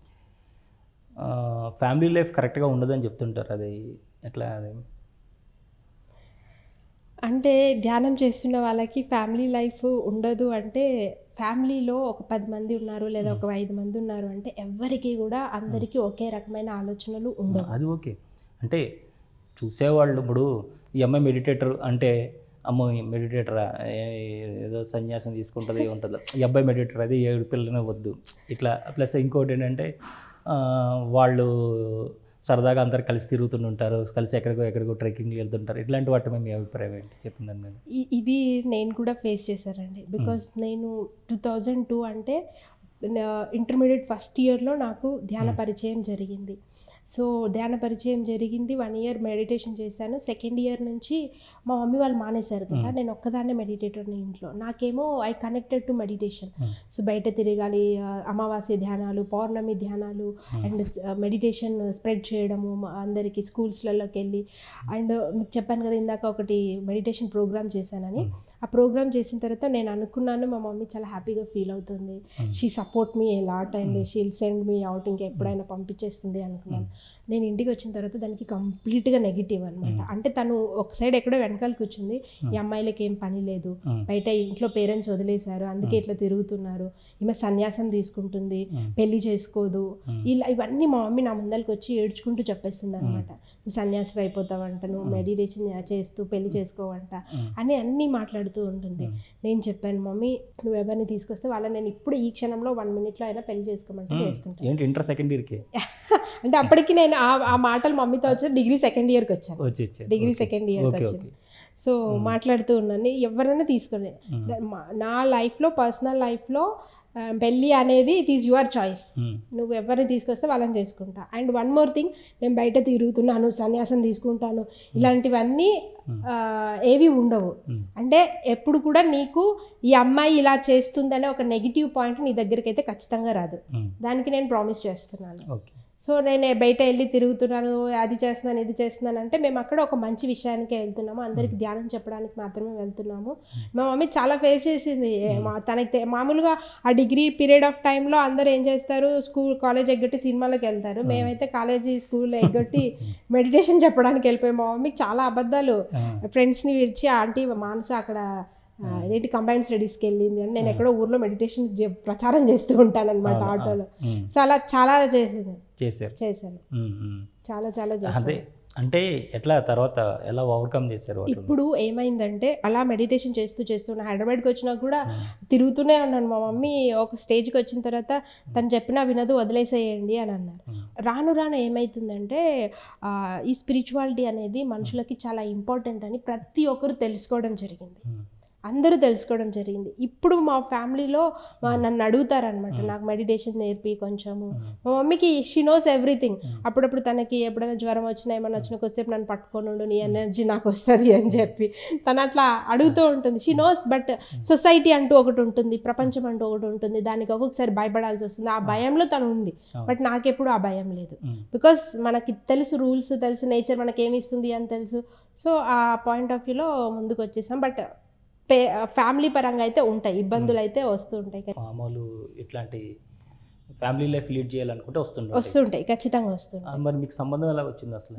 A: ఫ్యామిలీ లైఫ్ కరెక్ట్గా ఉండదని చెప్తుంటారు అది ఎట్లా అది
B: అంటే ధ్యానం చేస్తున్న వాళ్ళకి ఫ్యామిలీ లైఫ్ ఉండదు అంటే ఫ్యామిలీలో ఒక పది మంది ఉన్నారు లేదా ఒక ఐదు మంది ఉన్నారు అంటే ఎవరికి కూడా అందరికీ ఒకే రకమైన ఆలోచనలు ఉండవు
A: అది ఓకే అంటే చూసేవాళ్ళు ఇప్పుడు ఈ అమ్మాయి మెడిటేటర్ అంటే అమ్మో మెడిటేటరా ఏదో సన్యాసం తీసుకుంటుంది ఉంటుందో ఈ అబ్బాయి మెడిటేటర్ అది ఏడు పిల్లనే వద్దు ఇట్లా ప్లస్ ఇంకోటి ఏంటంటే ఆ, వాళ్ళు సరదాగా అందరు కలిసి తిరుగుతుంటారు కలిసి ఎక్కడికో ఎక్కడికో ట్రెక్కింగ్ వెళ్తుంటారు ఇట్లాంటి వాటి మీద మీ అభిప్రాయం ఏంటి చెప్పిందని నేను
B: ఇ- ఇది నేను కూడా ఫేస్ చేశానండి బికాస్ నేను టూ థౌజండ్ టూ అంటే ఇంటర్మీడియట్ ఫస్ట్ ఇయర్లో నాకు ధ్యాన పరిచయం జరిగింది సో ధ్యాన పరిచయం జరిగింది వన్ ఇయర్ మెడిటేషన్ చేశాను సెకండ్ ఇయర్ నుంచి మా మమ్మీ వాళ్ళు మానేశారు కదా నేను ఒక్కదాన్నే మెడిటేటర్ని ఇంట్లో నాకేమో I connected to meditation
A: Hmm.
B: So బయట తిరగాలి ఆ, అమావాస్య ధ్యానాలు పౌర్ణమి ధ్యానాలు అండ్ మెడిటేషన్ స్ప్రెడ్ చేయడము మా అందరికీ స్కూల్స్లలోకి వెళ్ళి అండ్ మీకు చెప్పాను కదా ఇందాక ఒకటి మెడిటేషన్ ప్రోగ్రామ్ చేశానని ఆ ప్రోగ్రామ్ చేసిన తర్వాత నేను అనుకున్నాను మా మమ్మీ చాలా హ్యాపీగా ఫీల్ అవుతుంది she support me a lot and she'll send me out ఇంకా ఎప్పుడైనా పంపించేస్తుంది అనుకున్నాను నేను ఇంటికి వచ్చిన తర్వాత దానికి కంప్లీట్గా నెగిటివ్ అనమాట అంటే తను ఒక సైడ్ ఎక్కడో వెనకాల కూర్చుంది ఈ అమ్మాయిలకి ఏం పని లేదు
A: Mm.
B: బయట ఇంట్లో పేరెంట్స్ వదిలేశారు అందుకే ఇట్లా తిరుగుతున్నారు ఈమె సన్యాసం తీసుకుంటుంది
A: Mm.
B: పెళ్లి చేసుకోదు
A: Mm.
B: ఇలా ఇవన్నీ మా మమ్మీ నా ముందరికి వచ్చి ఏడ్చుకుంటూ చెప్పేస్తుంది అనమాట నువ్వు సన్యాసి అయిపోతావంట నువ్వు మెడిటేషన్ చేస్తూ పెళ్లి చేసుకోవంట
A: Mm.
B: అని అన్నీ మాట్లాడుతూ ఉంటుంది నేను చెప్పాను మమ్మీ నువ్వు ఎవరిని తీసుకొస్తే వాళ్ళని నేను ఇప్పుడు ఈ క్షణంలో వన్ మినిట్లో అయినా పెళ్లి చేసుకోమంటే చేసుకుంటాను
A: ఏంటి ఇంటర్ సెకండ్ ఇయర్కి
B: అంటే అప్పటికి నేను ఆ ఆ మాటలు మమ్మీతో వచ్చి డిగ్రీ సెకండ్ ఇయర్కి వచ్చాను
A: వచ్చి వచ్చారు
B: డిగ్రీ సెకండ్ ఇయర్కి
A: ఓకే
B: వచ్చింది
A: ఓకే
B: సో మాట్లాడుతూ ఉన్నాను ఎవరైనా తీసుకునే నా లైఫ్లో పర్సనల్ లైఫ్లో పెళ్ళి అనేది ఇట్ ఈజ్ యువర్ చాయిస్ నువ్వు ఎవరిని తీసుకొస్తే వాళ్ళని చేసుకుంటా అండ్ వన్ మోర్ థింగ్ నేను బయట తిరుగుతున్నాను సన్యాసం తీసుకుంటాను ఇలాంటివన్నీ ఆ, ఏవి ఉండవు అంటే ఎప్పుడు కూడా నీకు ఈ అమ్మాయి ఇలా చేస్తుందనే ఒక నెగిటివ్ పాయింట్ నీ దగ్గరికి అయితే ఖచ్చితంగా రాదు దానికి నేను ప్రామిస్ చేస్తున్నాను
A: ఓకే
B: సో నేను బయట వెళ్ళి తిరుగుతున్నాను అది చేస్తున్నాను ఇది చేస్తున్నాను అంటే మేము అక్కడ ఒక మంచి విషయానికే వెళ్తున్నాము అందరికి ధ్యానం చెప్పడానికి మాత్రమే వెళ్తున్నాము మా మమ్మీ చాలా ఫేస్ చేసింది మా తనకి తె- మామూలుగా ఆ డిగ్రీ పీరియడ్ ఆఫ్ టైంలో అందరూ ఏం చేస్తారు స్కూల్ కాలేజ్ ఎగ్గొట్టి సినిమాలకు వెళ్తారు మేమైతే కాలేజీ స్కూల్ ఎగ్గొట్టి మెడిటేషన్ చెప్పడానికి వెళ్ళిపోయాం మా మమ్మీకి చాలా అబద్ధాలు ఫ్రెండ్స్ని పిలిచి ఆంటీ మానస అక్కడ ఆ, ఇదేంటి కంబైన్ స్టడీస్కి వెళ్ళింది అని నేను ఎక్కడో ఊర్లో మెడిటేషన్ ప్రచారం చేస్తూ ఉంటాను అనమాట ఆటోలో సో అలా చాలా చేసింది
A: చేశారు
B: చేశాను
A: ఉమ్, ఉమ్.
B: చాలా చాలా చేశాను
A: అదే అంటే ఎట్లా తర్వాత ఎలా ఓవర్కమ్ చేశారు వాటిని
B: ఇప్పుడు ఏమైందంటే అలా మెడిటేషన్ చేస్తూ చేస్తూ నా హైదరాబాద్కి వచ్చినా కూడా తిరుగుతూనే ఉన్నాను మా మమ్మీ ఒక స్టేజ్కి వచ్చిన తర్వాత తను చెప్పినా వినదు వదిలేసేయండి అని అన్నారు
A: ఉమ్,
B: రాను రాను ఏమవుతుందంటే ఆ, ఈ స్పిరిచువాలిటీ అనేది మనుషులకి చాలా ఇంపార్టెంట్ అని ప్రతి ఒక్కరు తెలుసుకోవడం జరిగింది
A: ఉమ్,
B: అందరూ తెలుసుకోవడం జరిగింది ఇప్పుడు మా ఫ్యామిలీలో మా నన్ను అడుగుతారనమాట నాకు మెడిటేషన్ నేర్పి కొంచెము మా మమ్మీకి షీ నోస్ ఎవ్రీథింగ్ అప్పుడప్పుడు తనకి ఎప్పుడైనా జ్వరం వచ్చినా ఏమైనా వచ్చినా కొద్దిసేపు నన్ను పట్టుకొని ఉండు నీ ఎనర్జీ నాకు వస్తుంది అని చెప్పి తను అట్లా అడుగుతూ ఉంటుంది షీ నోస్ బట్ సొసైటీ అంటూ ఒకటి ఉంటుంది ప్రపంచం అంటూ ఒకటి ఉంటుంది దానికి ఒక్కొక్కసారి భయపడాల్సి వస్తుంది ఆ భయంలో తను ఉంది బట్ నాకెప్పుడు ఆ భయం లేదు
A: ఉమ్,
B: బికాస్ మనకి తెలుసు రూల్స్ తెలుసు నేచర్ మనకి ఏమి ఇస్తుంది అని తెలుసు సో ఆ పాయింట్ ఆఫ్ వ్యూలో ముందుకు వచ్చేసాం బట్ పే ఫ్యామిలీ పరంగా అయితే ఉంటాయి ఇబ్బందులు అయితే వస్తూ ఉంటాయి
A: మామూలు ఇట్లాంటి ఫ్యామిలీ లైఫ్ లీడ్ చేయాలనుకుంటే వస్తుండే
B: వస్తుంటాయి ఖచ్చితంగా వస్తుంటాయి
A: మరి మీకు సంబంధం ఎలా వచ్చింది అసలు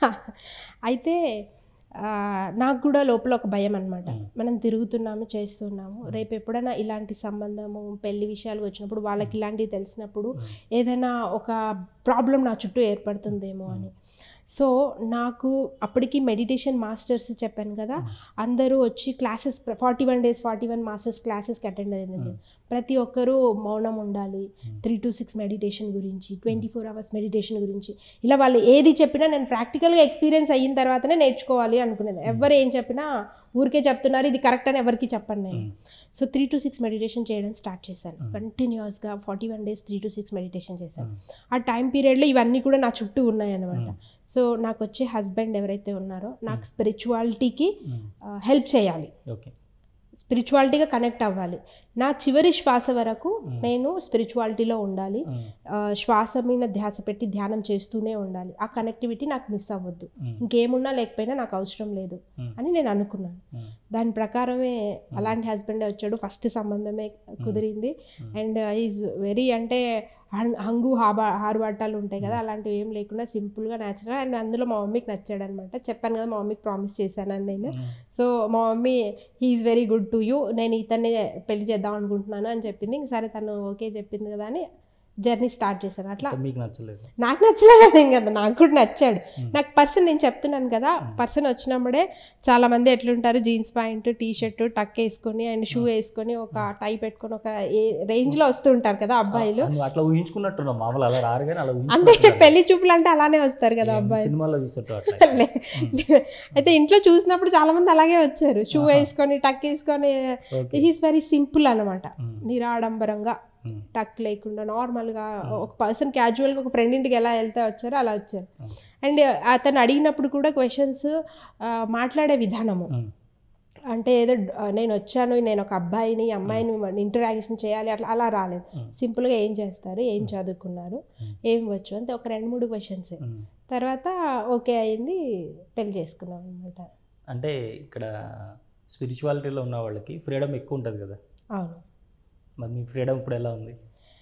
B: అయితే ఆ, నాకు కూడా లోపల ఒక భయం అనమాట
A: మ్మ్.
B: మనం తిరుగుతున్నాము చేస్తున్నాము రేపు ఎప్పుడైనా ఇలాంటి సంబంధము పెళ్లి విషయాలు వచ్చినప్పుడు వాళ్ళకి ఇలాంటివి తెలిసినప్పుడు
A: మ్మ్.
B: ఏదైనా ఒక ప్రాబ్లం నా చుట్టూ ఏర్పడుతుందేమో అని సో నాకు అప్పటికి మెడిటేషన్ మాస్టర్స్ చెప్పాను కదా అందరూ వచ్చి classes forty one days forty one masters క్లాసెస్కి అటెండ్ అయ్యింది ప్రతి ఒక్కరూ మౌనం ఉండాలి త్రీ టు సిక్స్ మెడిటేషన్ గురించి ట్వంటీ ఫోర్ అవర్స్ మెడిటేషన్ గురించి ఇలా వాళ్ళు ఏది చెప్పినా నేను ప్రాక్టికల్గా ఎక్స్పీరియన్స్ అయిన తర్వాతనే నేర్చుకోవాలి అనుకునేది ఎవరు ఏం చెప్పినా ఊరికే చెప్తున్నారు ఇది కరెక్ట్ అని ఎవరికి చెప్పను నేను
A: మ్మ్.
B: So three to six meditation చేయడం స్టార్ట్ చేశాను
A: Mm.
B: కంటిన్యూస్గా forty one days three to six meditation చేశాను
A: మ్మ్.
B: ఆ టైం పీరియడ్లో ఇవన్నీ కూడా నా చుట్టూ ఉన్నాయన్నమాట
A: మ్మ్.
B: సో నాకు వచ్చే హస్బెండ్ ఎవరైతే ఉన్నారో నాకు స్పిరిచువాలిటీకి
A: మ్మ్.
B: హెల్ప్ చేయాలి
A: ఓకే
B: స్పిరిచువాలిటీగా కనెక్ట్ అవ్వాలి నా చివరి శ్వాస వరకు
A: Mm.
B: నేను స్పిరిచువాలిటీలో ఉండాలి
A: మ్మ్.
B: ఆ, శ్వాస మీద ధ్యాస పెట్టి ధ్యానం చేస్తూనే ఉండాలి ఆ కనెక్టివిటీ నాకు మిస్ అవ్వద్దు
A: మ్మ్.
B: ఇంకేమున్నా లేకపోయినా నాకు అవసరం లేదు
A: మ్మ్.
B: అని నేను అనుకున్నాను
A: మ్మ్.
B: దాని ప్రకారమే అలాంటి హస్బెండ్ వచ్చాడు ఫస్ట్ సంబంధమే కుదిరింది
A: Mm.
B: అండ్ ఈజ్ వెరీ అంటే హం- హంగు హాబా హారుబాటాలు ఉంటాయి కదా అలాంటివి ఏం లేకుండా సింపుల్గా న్యాచురల్ అండ్ అందులో మా మమ్మీకి నచ్చాడు అనమాట చెప్పాను కదా మా మమ్మీకి ప్రామిస్ చేశానని నేను
A: మ్మ్.
B: సో మా mummy he is very good to you నేను ఇతన్ని పెళ్లి చేద్దాం అనుకుంటున్నాను అని చెప్పింది ఇంక సరే తను ఓకే చెప్పింది కదా అని జర్నీ స్టార్ట్ చేశాను అట్లా
A: అంటే మీకు నచ్చలేదు
B: నాకు నచ్చలేదు ఏం కదా నాకు కూడా నచ్చాడు
A: Hmm.
B: నాకు పర్సన్ నేను చెప్తున్నాను కదా పర్సన్ వచ్చినప్పుడే చాలా మంది ఎట్లుంటారు jeans pant T shirt tuck వేసుకొని అండ్ షూ వేసుకొని ఒక టై పెట్టుకొని ఒక ఏ రేంజ్ లో వస్తూ ఉంటారు కదా అబ్బాయిలు
A: నువ్వు అట్లా ఊహించుకున్నట్టున్నావు మామూలు అలా రారు కానీ అలా
B: అంటే
A: ఊహించుకున్నట్టున్నావు.
B: పెళ్లి చూపులు అంటే అలానే వస్తారు కదా
A: ఏం
B: అబ్బాయిలు
A: సినిమాలో చూసట్టు అట్లా
B: లే- లే- అయితే ఇంట్లో చూసినప్పుడు చాలా మంది అలాగే వచ్చారు షూ వేసుకొని టక్ వేసుకొని
A: ఓకే
B: హీస్ వెరీ సింపుల్ అనమాట
A: మ్మ్.
B: నిరాడంబరంగా
A: మ్మ్.
B: టక్ లేకుండా నార్మల్గా ఒక పర్సన్ క్యాజువల్గా ఒక ఫ్రెండ్ ఇంటికి ఎలా వెళ్తే వచ్చారో అలా వచ్చారు
A: మ్మ్.
B: అండ్ అతను అడిగినప్పుడు కూడా క్వశ్చన్స్ మాట్లాడే విధానము
A: మ్మ్.
B: అంటే ఏదో ఆ, నేను వచ్చాను నేను ఒక అబ్బాయిని ఈ అమ్మాయిని ఇంటరాక్షన్ చేయాలి అట్లా అలా రాలేదు
A: మ్మ్.
B: సింపుల్గా ఏం చేస్తారు ఏం చదువుకున్నారు
A: మ్మ్.
B: ఏం వచ్చు అంతే ఒక రెండు మూడు క్వశ్చన్స్
A: మ్మ్.
B: తర్వాత ఓకే అయింది పెళ్లి చేసుకున్నాం అనమాట
A: అంటే ఇక్కడ స్పిరిచువాలిటీలో ఉన్న వాళ్ళకి ఫ్రీడమ్ ఎక్కువ ఉంటుంది కదా
B: అవును
A: మరి మీ ఫ్రీడమ్ ఇప్పుడు ఎలా ఉంది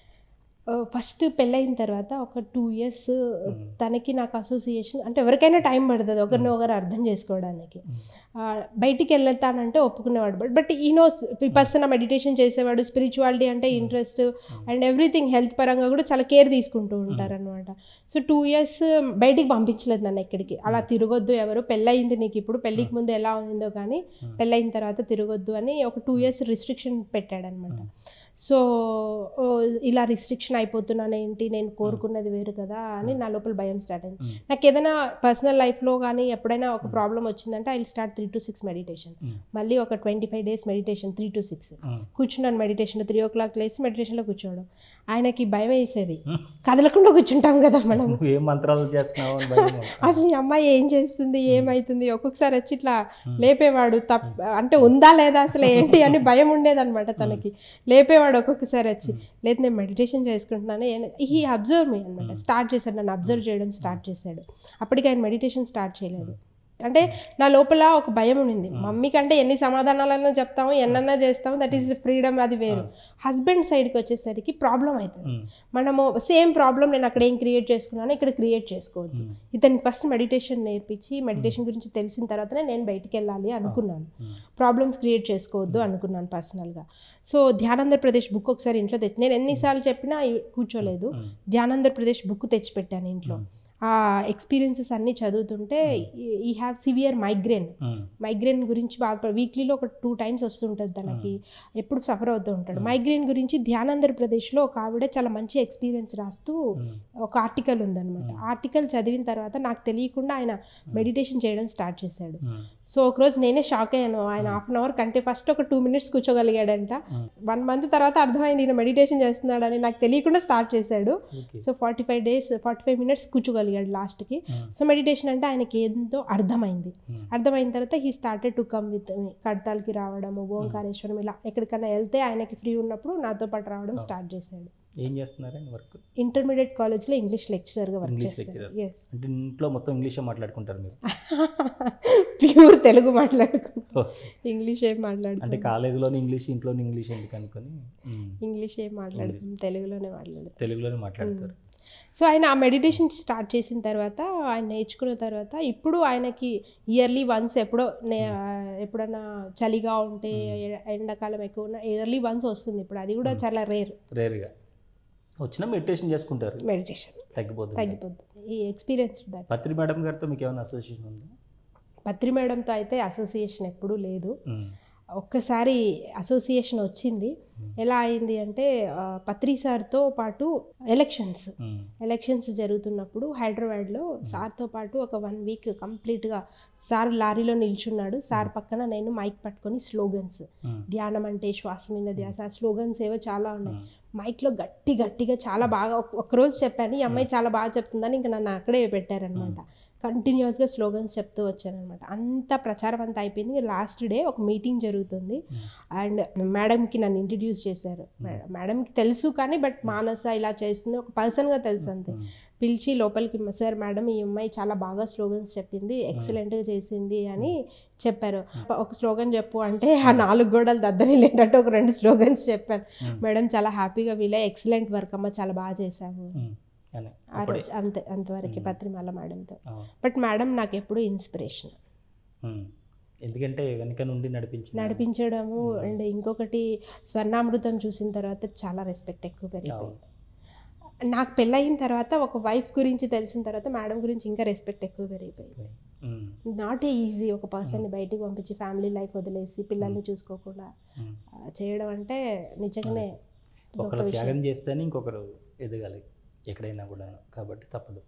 B: ఫస్ట్ పెళ్ళయిన తర్వాత ఒక టూ ఇయర్స్ తనకి నాకు అసోసియేషన్ అంటే ఎవరికైనా టైం పడుతుంది ఒకరిని ఒకరు అర్థం చేసుకోవడానికి ఆ, బయటికి వెళ్తానంటే ఒప్పుకునేవాడు బట్ బట్ ఈ నో విపස්සన మెడిటేషన్ చేసేవాడు స్పిరిచువాలిటీ అంటే ఇంట్రెస్ట్ అండ్ ఎవ్రీథింగ్ హెల్త్ పరంగా కూడా చాలా కేర్ తీసుకుంటూ ఉంటారు అనమాట సో టూ ఇయర్స్ బయటికి పంపించలేదు నన్ను ఎక్కడికి అలా తిరగొద్దు ఎవరు పెళ్ళయింది నీకు ఇప్పుడు పెళ్ళికి ముందు ఎలా ఉందో కానీ పెళ్ళయిన తర్వాత తిరగొద్దు అని ఒక టూ ఇయర్స్ రిస్ట్రిక్షన్ పెట్టాడనమాట సో ఓ, ఇలా రిస్ట్రిక్షన్ అయిపోతున్నాను ఏంటి నేను కోరుకున్నది వేరు కదా అని నా లోపల భయం స్టార్ట్ అయింది
A: Mm.
B: నాకు ఏదైనా పర్సనల్ లైఫ్లో కానీ ఎప్పుడైనా ఒక ప్రాబ్లం వచ్చిందంటే I start three to six meditation
A: Mm.
B: మళ్ళీ ఒక twenty five days meditation three to six
A: మ్మ్.
B: కూర్చున్నాను మెడిటేషన్లో త్రీ ఓ క్లాక్ లేసి మెడిటేషన్లో కూర్చోవడం ఆయనకి భయం వేసేది
A: Mm.
B: కదలకుండా కూర్చుంటాం కదా మనం
A: నువ్వు ఏం మంత్రాలు చేస్తున్నావు అని భయం ఉంది.
B: అసలు ఈ అమ్మాయి ఏం చేస్తుంది ఏమైతుంది ఒక్కొక్కసారి వచ్చి ఇట్లా లేపేవాడు తప్ప అంటే ఉందా లేదా అసలు ఏంటి అని భయం ఉండేదన్నమాట తనకి లేపేవాడు ఒక్కొక్కసారి వచ్చి లేదు నేను మెడిటేషన్ చేసుకుంటున్నాను ఈ అబ్జర్వ్ మీ అనమాట స్టార్ట్ చేశాడు నన్ను అబ్జర్వ్ చేయడం స్టార్ట్ చేశాడు అప్పటికి ఆయన మెడిటేషన్ స్టార్ట్ చేయలేదు అంటే నా లోపల ఒక భయం ఉండింది మమ్మీ కంటే ఎన్ని సమాధానాలన్నా చెప్తాము ఎన్నన్నా చేస్తాము దట్ ఈస్ ఫ్రీడమ్ అది వేరు హస్బెండ్ సైడ్కి వచ్చేసరికి ప్రాబ్లం అవుతుంది
A: మ్మ్.
B: మనము సేమ్ ప్రాబ్లం నేను అక్కడ ఏం క్రియేట్ చేసుకున్నానో ఇక్కడ క్రియేట్ చేసుకోవద్దు
A: మ్మ్.
B: ఇతనికి ఫస్ట్ మెడిటేషన్ నేర్పించి మెడిటేషన్ గురించి తెలిసిన తర్వాతనే నేను బయటికి వెళ్ళాలి అనుకున్నాను
A: మ్మ్.
B: ప్రాబ్లమ్స్ క్రియేట్ చేసుకోవద్దు అనుకున్నాను పర్సనల్గా సో ధ్యానందర్ ప్రదేశ్ బుక్ ఒకసారి ఇంట్లో తెచ్చి నేను ఎన్నిసార్లు చెప్పినా ఇ- కూర్చోలేదు
A: మ్మ్.
B: ధ్యానందర్ ప్రదేశ్ బుక్ తెచ్చిపెట్టాను ఇంట్లో ఆ ఎక్స్పీరియన్సెస్ అన్నీ చదువుతుంటే ఈ హ్యావ్ సివియర్ మైగ్రేన్
A: మ్మ్.
B: మైగ్రేన్ గురించి బాధపడ వీక్లీలో ఒక టూ టైమ్స్ వస్తుంటుంది తనకి ఎప్పుడు సఫర్ అవుతూ ఉంటాడు మైగ్రేన్ గురించి ధ్యానందర్ ప్రదేశ్లో ఒక ఆవిడ చాలా మంచి ఎక్స్పీరియన్స్ రాస్తూ
A: మ్మ్.
B: ఒక ఆర్టికల్ ఉందన్నమాట ఆర్టికల్ చదివిన తర్వాత నాకు తెలియకుండా ఆయన మెడిటేషన్ చేయడం స్టార్ట్ చేశాడు
A: మ్మ్.
B: సో ఒకరోజు నేనే షాక్ అయ్యాను ఆయన హాఫ్ అన్ అవర్ కంటే ఫస్ట్ ఒక టూ మినిట్స్ కూర్చోగలిగాడంట
A: మ్మ్.
B: వన్ మంత్ తర్వాత అర్థమైంది ఈయన మెడిటేషన్ చేస్తున్నాడని నాకు తెలియకుండా స్టార్ట్ చేశాడు
A: okay
B: so forty five days forty five minutes కూర్చోగలిగాడు లాస్ట్కి
A: మ్మ్.
B: సో మెడిటేషన్ అంటే ఆయనకి ఎంతో అర్థమైంది
A: మ్మ్.
B: అర్థమైన తర్వాత he started to come with కడతాలకి రావడము ఓంకారేశ్వరం ఇలా ఎక్కడికైనా వెళ్తే ఆయనకి ఫ్రీ ఉన్నప్పుడు నాతో పాటు రావడం స్టార్ట్ చేశాడు
A: ఏం చేస్తున్నారండి వర్క్
B: ఇంటర్మీడియట్ కాలేజ్లో ఇంగ్లీష్ లెక్చరర్గా వర్క్
A: ఇంగ్లీష్
B: చేస్తాడు
A: లెక్చరర్
B: ఎస్
A: అంటే ఇంట్లో మొత్తం ఇంగ్లీషే మాట్లాడుకుంటారు మీరు
B: ప్యూర్ తెలుగు మాట్లాడుకుంటాం
A: ఓ,
B: ఇంగ్లీష్ ఏం మాట్లాడుతాం
A: అంటే కాలేజీలోని ఇంగ్లీష్ ఇంట్లోని ఇంగ్లీష్ ఎందుకు అనుకొని ఉమ్,
B: ఇంగ్లీష్ ఏం మాట్లాడుతాం తెలుగులోనే మాట్లాడతాం
A: తెలుగులోనే మాట్లాడతారు
B: సో ఆయన ఆ మెడిటేషన్ స్టార్ట్ చేసిన తర్వాత ఆయన నేర్చుకున్న తర్వాత ఇప్పుడు ఆయనకి ఇయర్లీ వన్స్ ఎప్పుడో నే ఎప్పుడన్నా చలిగా ఉంటే ఎ- ఎండాకాలం ఎక్కువ ఉన్న ఇయర్లీ వన్స్ వస్తుంది ఇప్పుడు అది కూడా చాలా రేర్
A: రేర్గా వచ్చినా మెడిటేషన్ చేసుకుంటారు
B: మెడిటేషన్
A: తగ్గిపోతుంది
B: తగ్గిపోతుంది ఈ ఎక్స్పీరియన్స్ దాట్
A: పత్రి మేడం గారితో మీకు ఏమైనా అసోసియేషన్ ఉందా
B: పత్రి మేడంతో అయితే అసోసియేషన్ ఎప్పుడూ లేదు
A: ఉమ్,
B: ఒక్కసారి అసోసియేషన్ వచ్చింది ఎలా అయింది అంటే ఆ, పత్రి సార్తో పాటు ఎలక్షన్స్
A: ఉమ్,
B: ఎలక్షన్స్ జరుగుతున్నప్పుడు హైదరాబాద్లో సార్తో పాటు ఒక వన్ వీక్ కంప్లీట్గా సార్ లారీలో నిల్చున్నాడు సార్ పక్కన నేను మైక్ పట్టుకొని స్లోగన్స్
A: ఉమ్,
B: ధ్యానం అంటే శ్వాస మీద ధ్యాస స్లోగన్స్ ఏవో చాలా ఉన్నాయి
A: ఉమ్,
B: మైక్లో గట్టి గట్టిగా చాలా బాగా ఒక- ఒక్కరోజు చెప్పాను ఈ అమ్మాయి చాలా బాగా చెప్తుందని ఇంకా నన్ను అక్కడే పెట్టారనమాట కంటిన్యూస్గా స్లోగన్స్ చెప్తూ వచ్చానమాట అంత ప్రచారం అంతా అయిపోయింది లాస్ట్ డే ఒక మీటింగ్ జరుగుతుంది అండ్ మేడంకి నన్ను ఇంట్రడ్యూస్ చేశారు మే- మేడంకి తెలుసు కానీ బట్ మానస ఇలా చేస్తుంది ఒక పర్సన్గా తెలుసు అంతే
A: ఉమ్,
B: పిలిచి లోపలికి సార్ మేడం ఈ అమ్మాయి చాలా బాగా స్లోగన్స్ చెప్పింది ఎక్సలెంట్గా చేసింది అని చెప్పారు ఒక స్లోగన్ చెప్పు అంటే ఆ నాలుగు గోడలు దద్దరి లేనట్టు ఒక రెండు స్లోగన్స్ చెప్పాను
A: Hmm.
B: మేడం చాలా హ్యాపీగా వీలే ఎక్సలెంట్ వర్క్ అమ్మ చాలా బాగా చేసావు
A: ఉమ్, అని
B: ఆ రోజు అంతే అంతవరకు పత్రిమాల మేడంతో
A: ఆ,
B: బట్ మేడం నాకు ఎప్పుడు ఇన్స్పిరేషన్
A: ఉమ్. ఎందుకంటే వెనక నుండి నడిపించిన
B: నడిపించడము అండ్ ఇంకొకటి స్వర్ణామృతం చూసిన తర్వాత చాలా రెస్పెక్ట్ ఎక్కువ పెరిగిపోయింది నాకు పెళ్ళయిన తర్వాత ఒక వైఫ్ గురించి తెలిసిన తర్వాత మేడం గురించి ఇంకా రెస్పెక్ట్ ఎక్కువ పెరిగిపోయింది
A: ఉమ్,
B: నాట్ ఏ ఈజీ ఒక పర్సన్ని బయటికి పంపించి ఫ్యామిలీ లైఫ్ వదిలేసి పిల్లల్ని చూసుకోకుండా
A: ఉమ్.
B: ఆ, చేయడం అంటే నిజంగానే గొప్ప
A: ఒకరు
B: విషయం
A: త్యాగం చేస్తేనే ఇంకొకరు ఎదగాలి ఎక్కడైనా కూడా కాబట్టి తప్పదు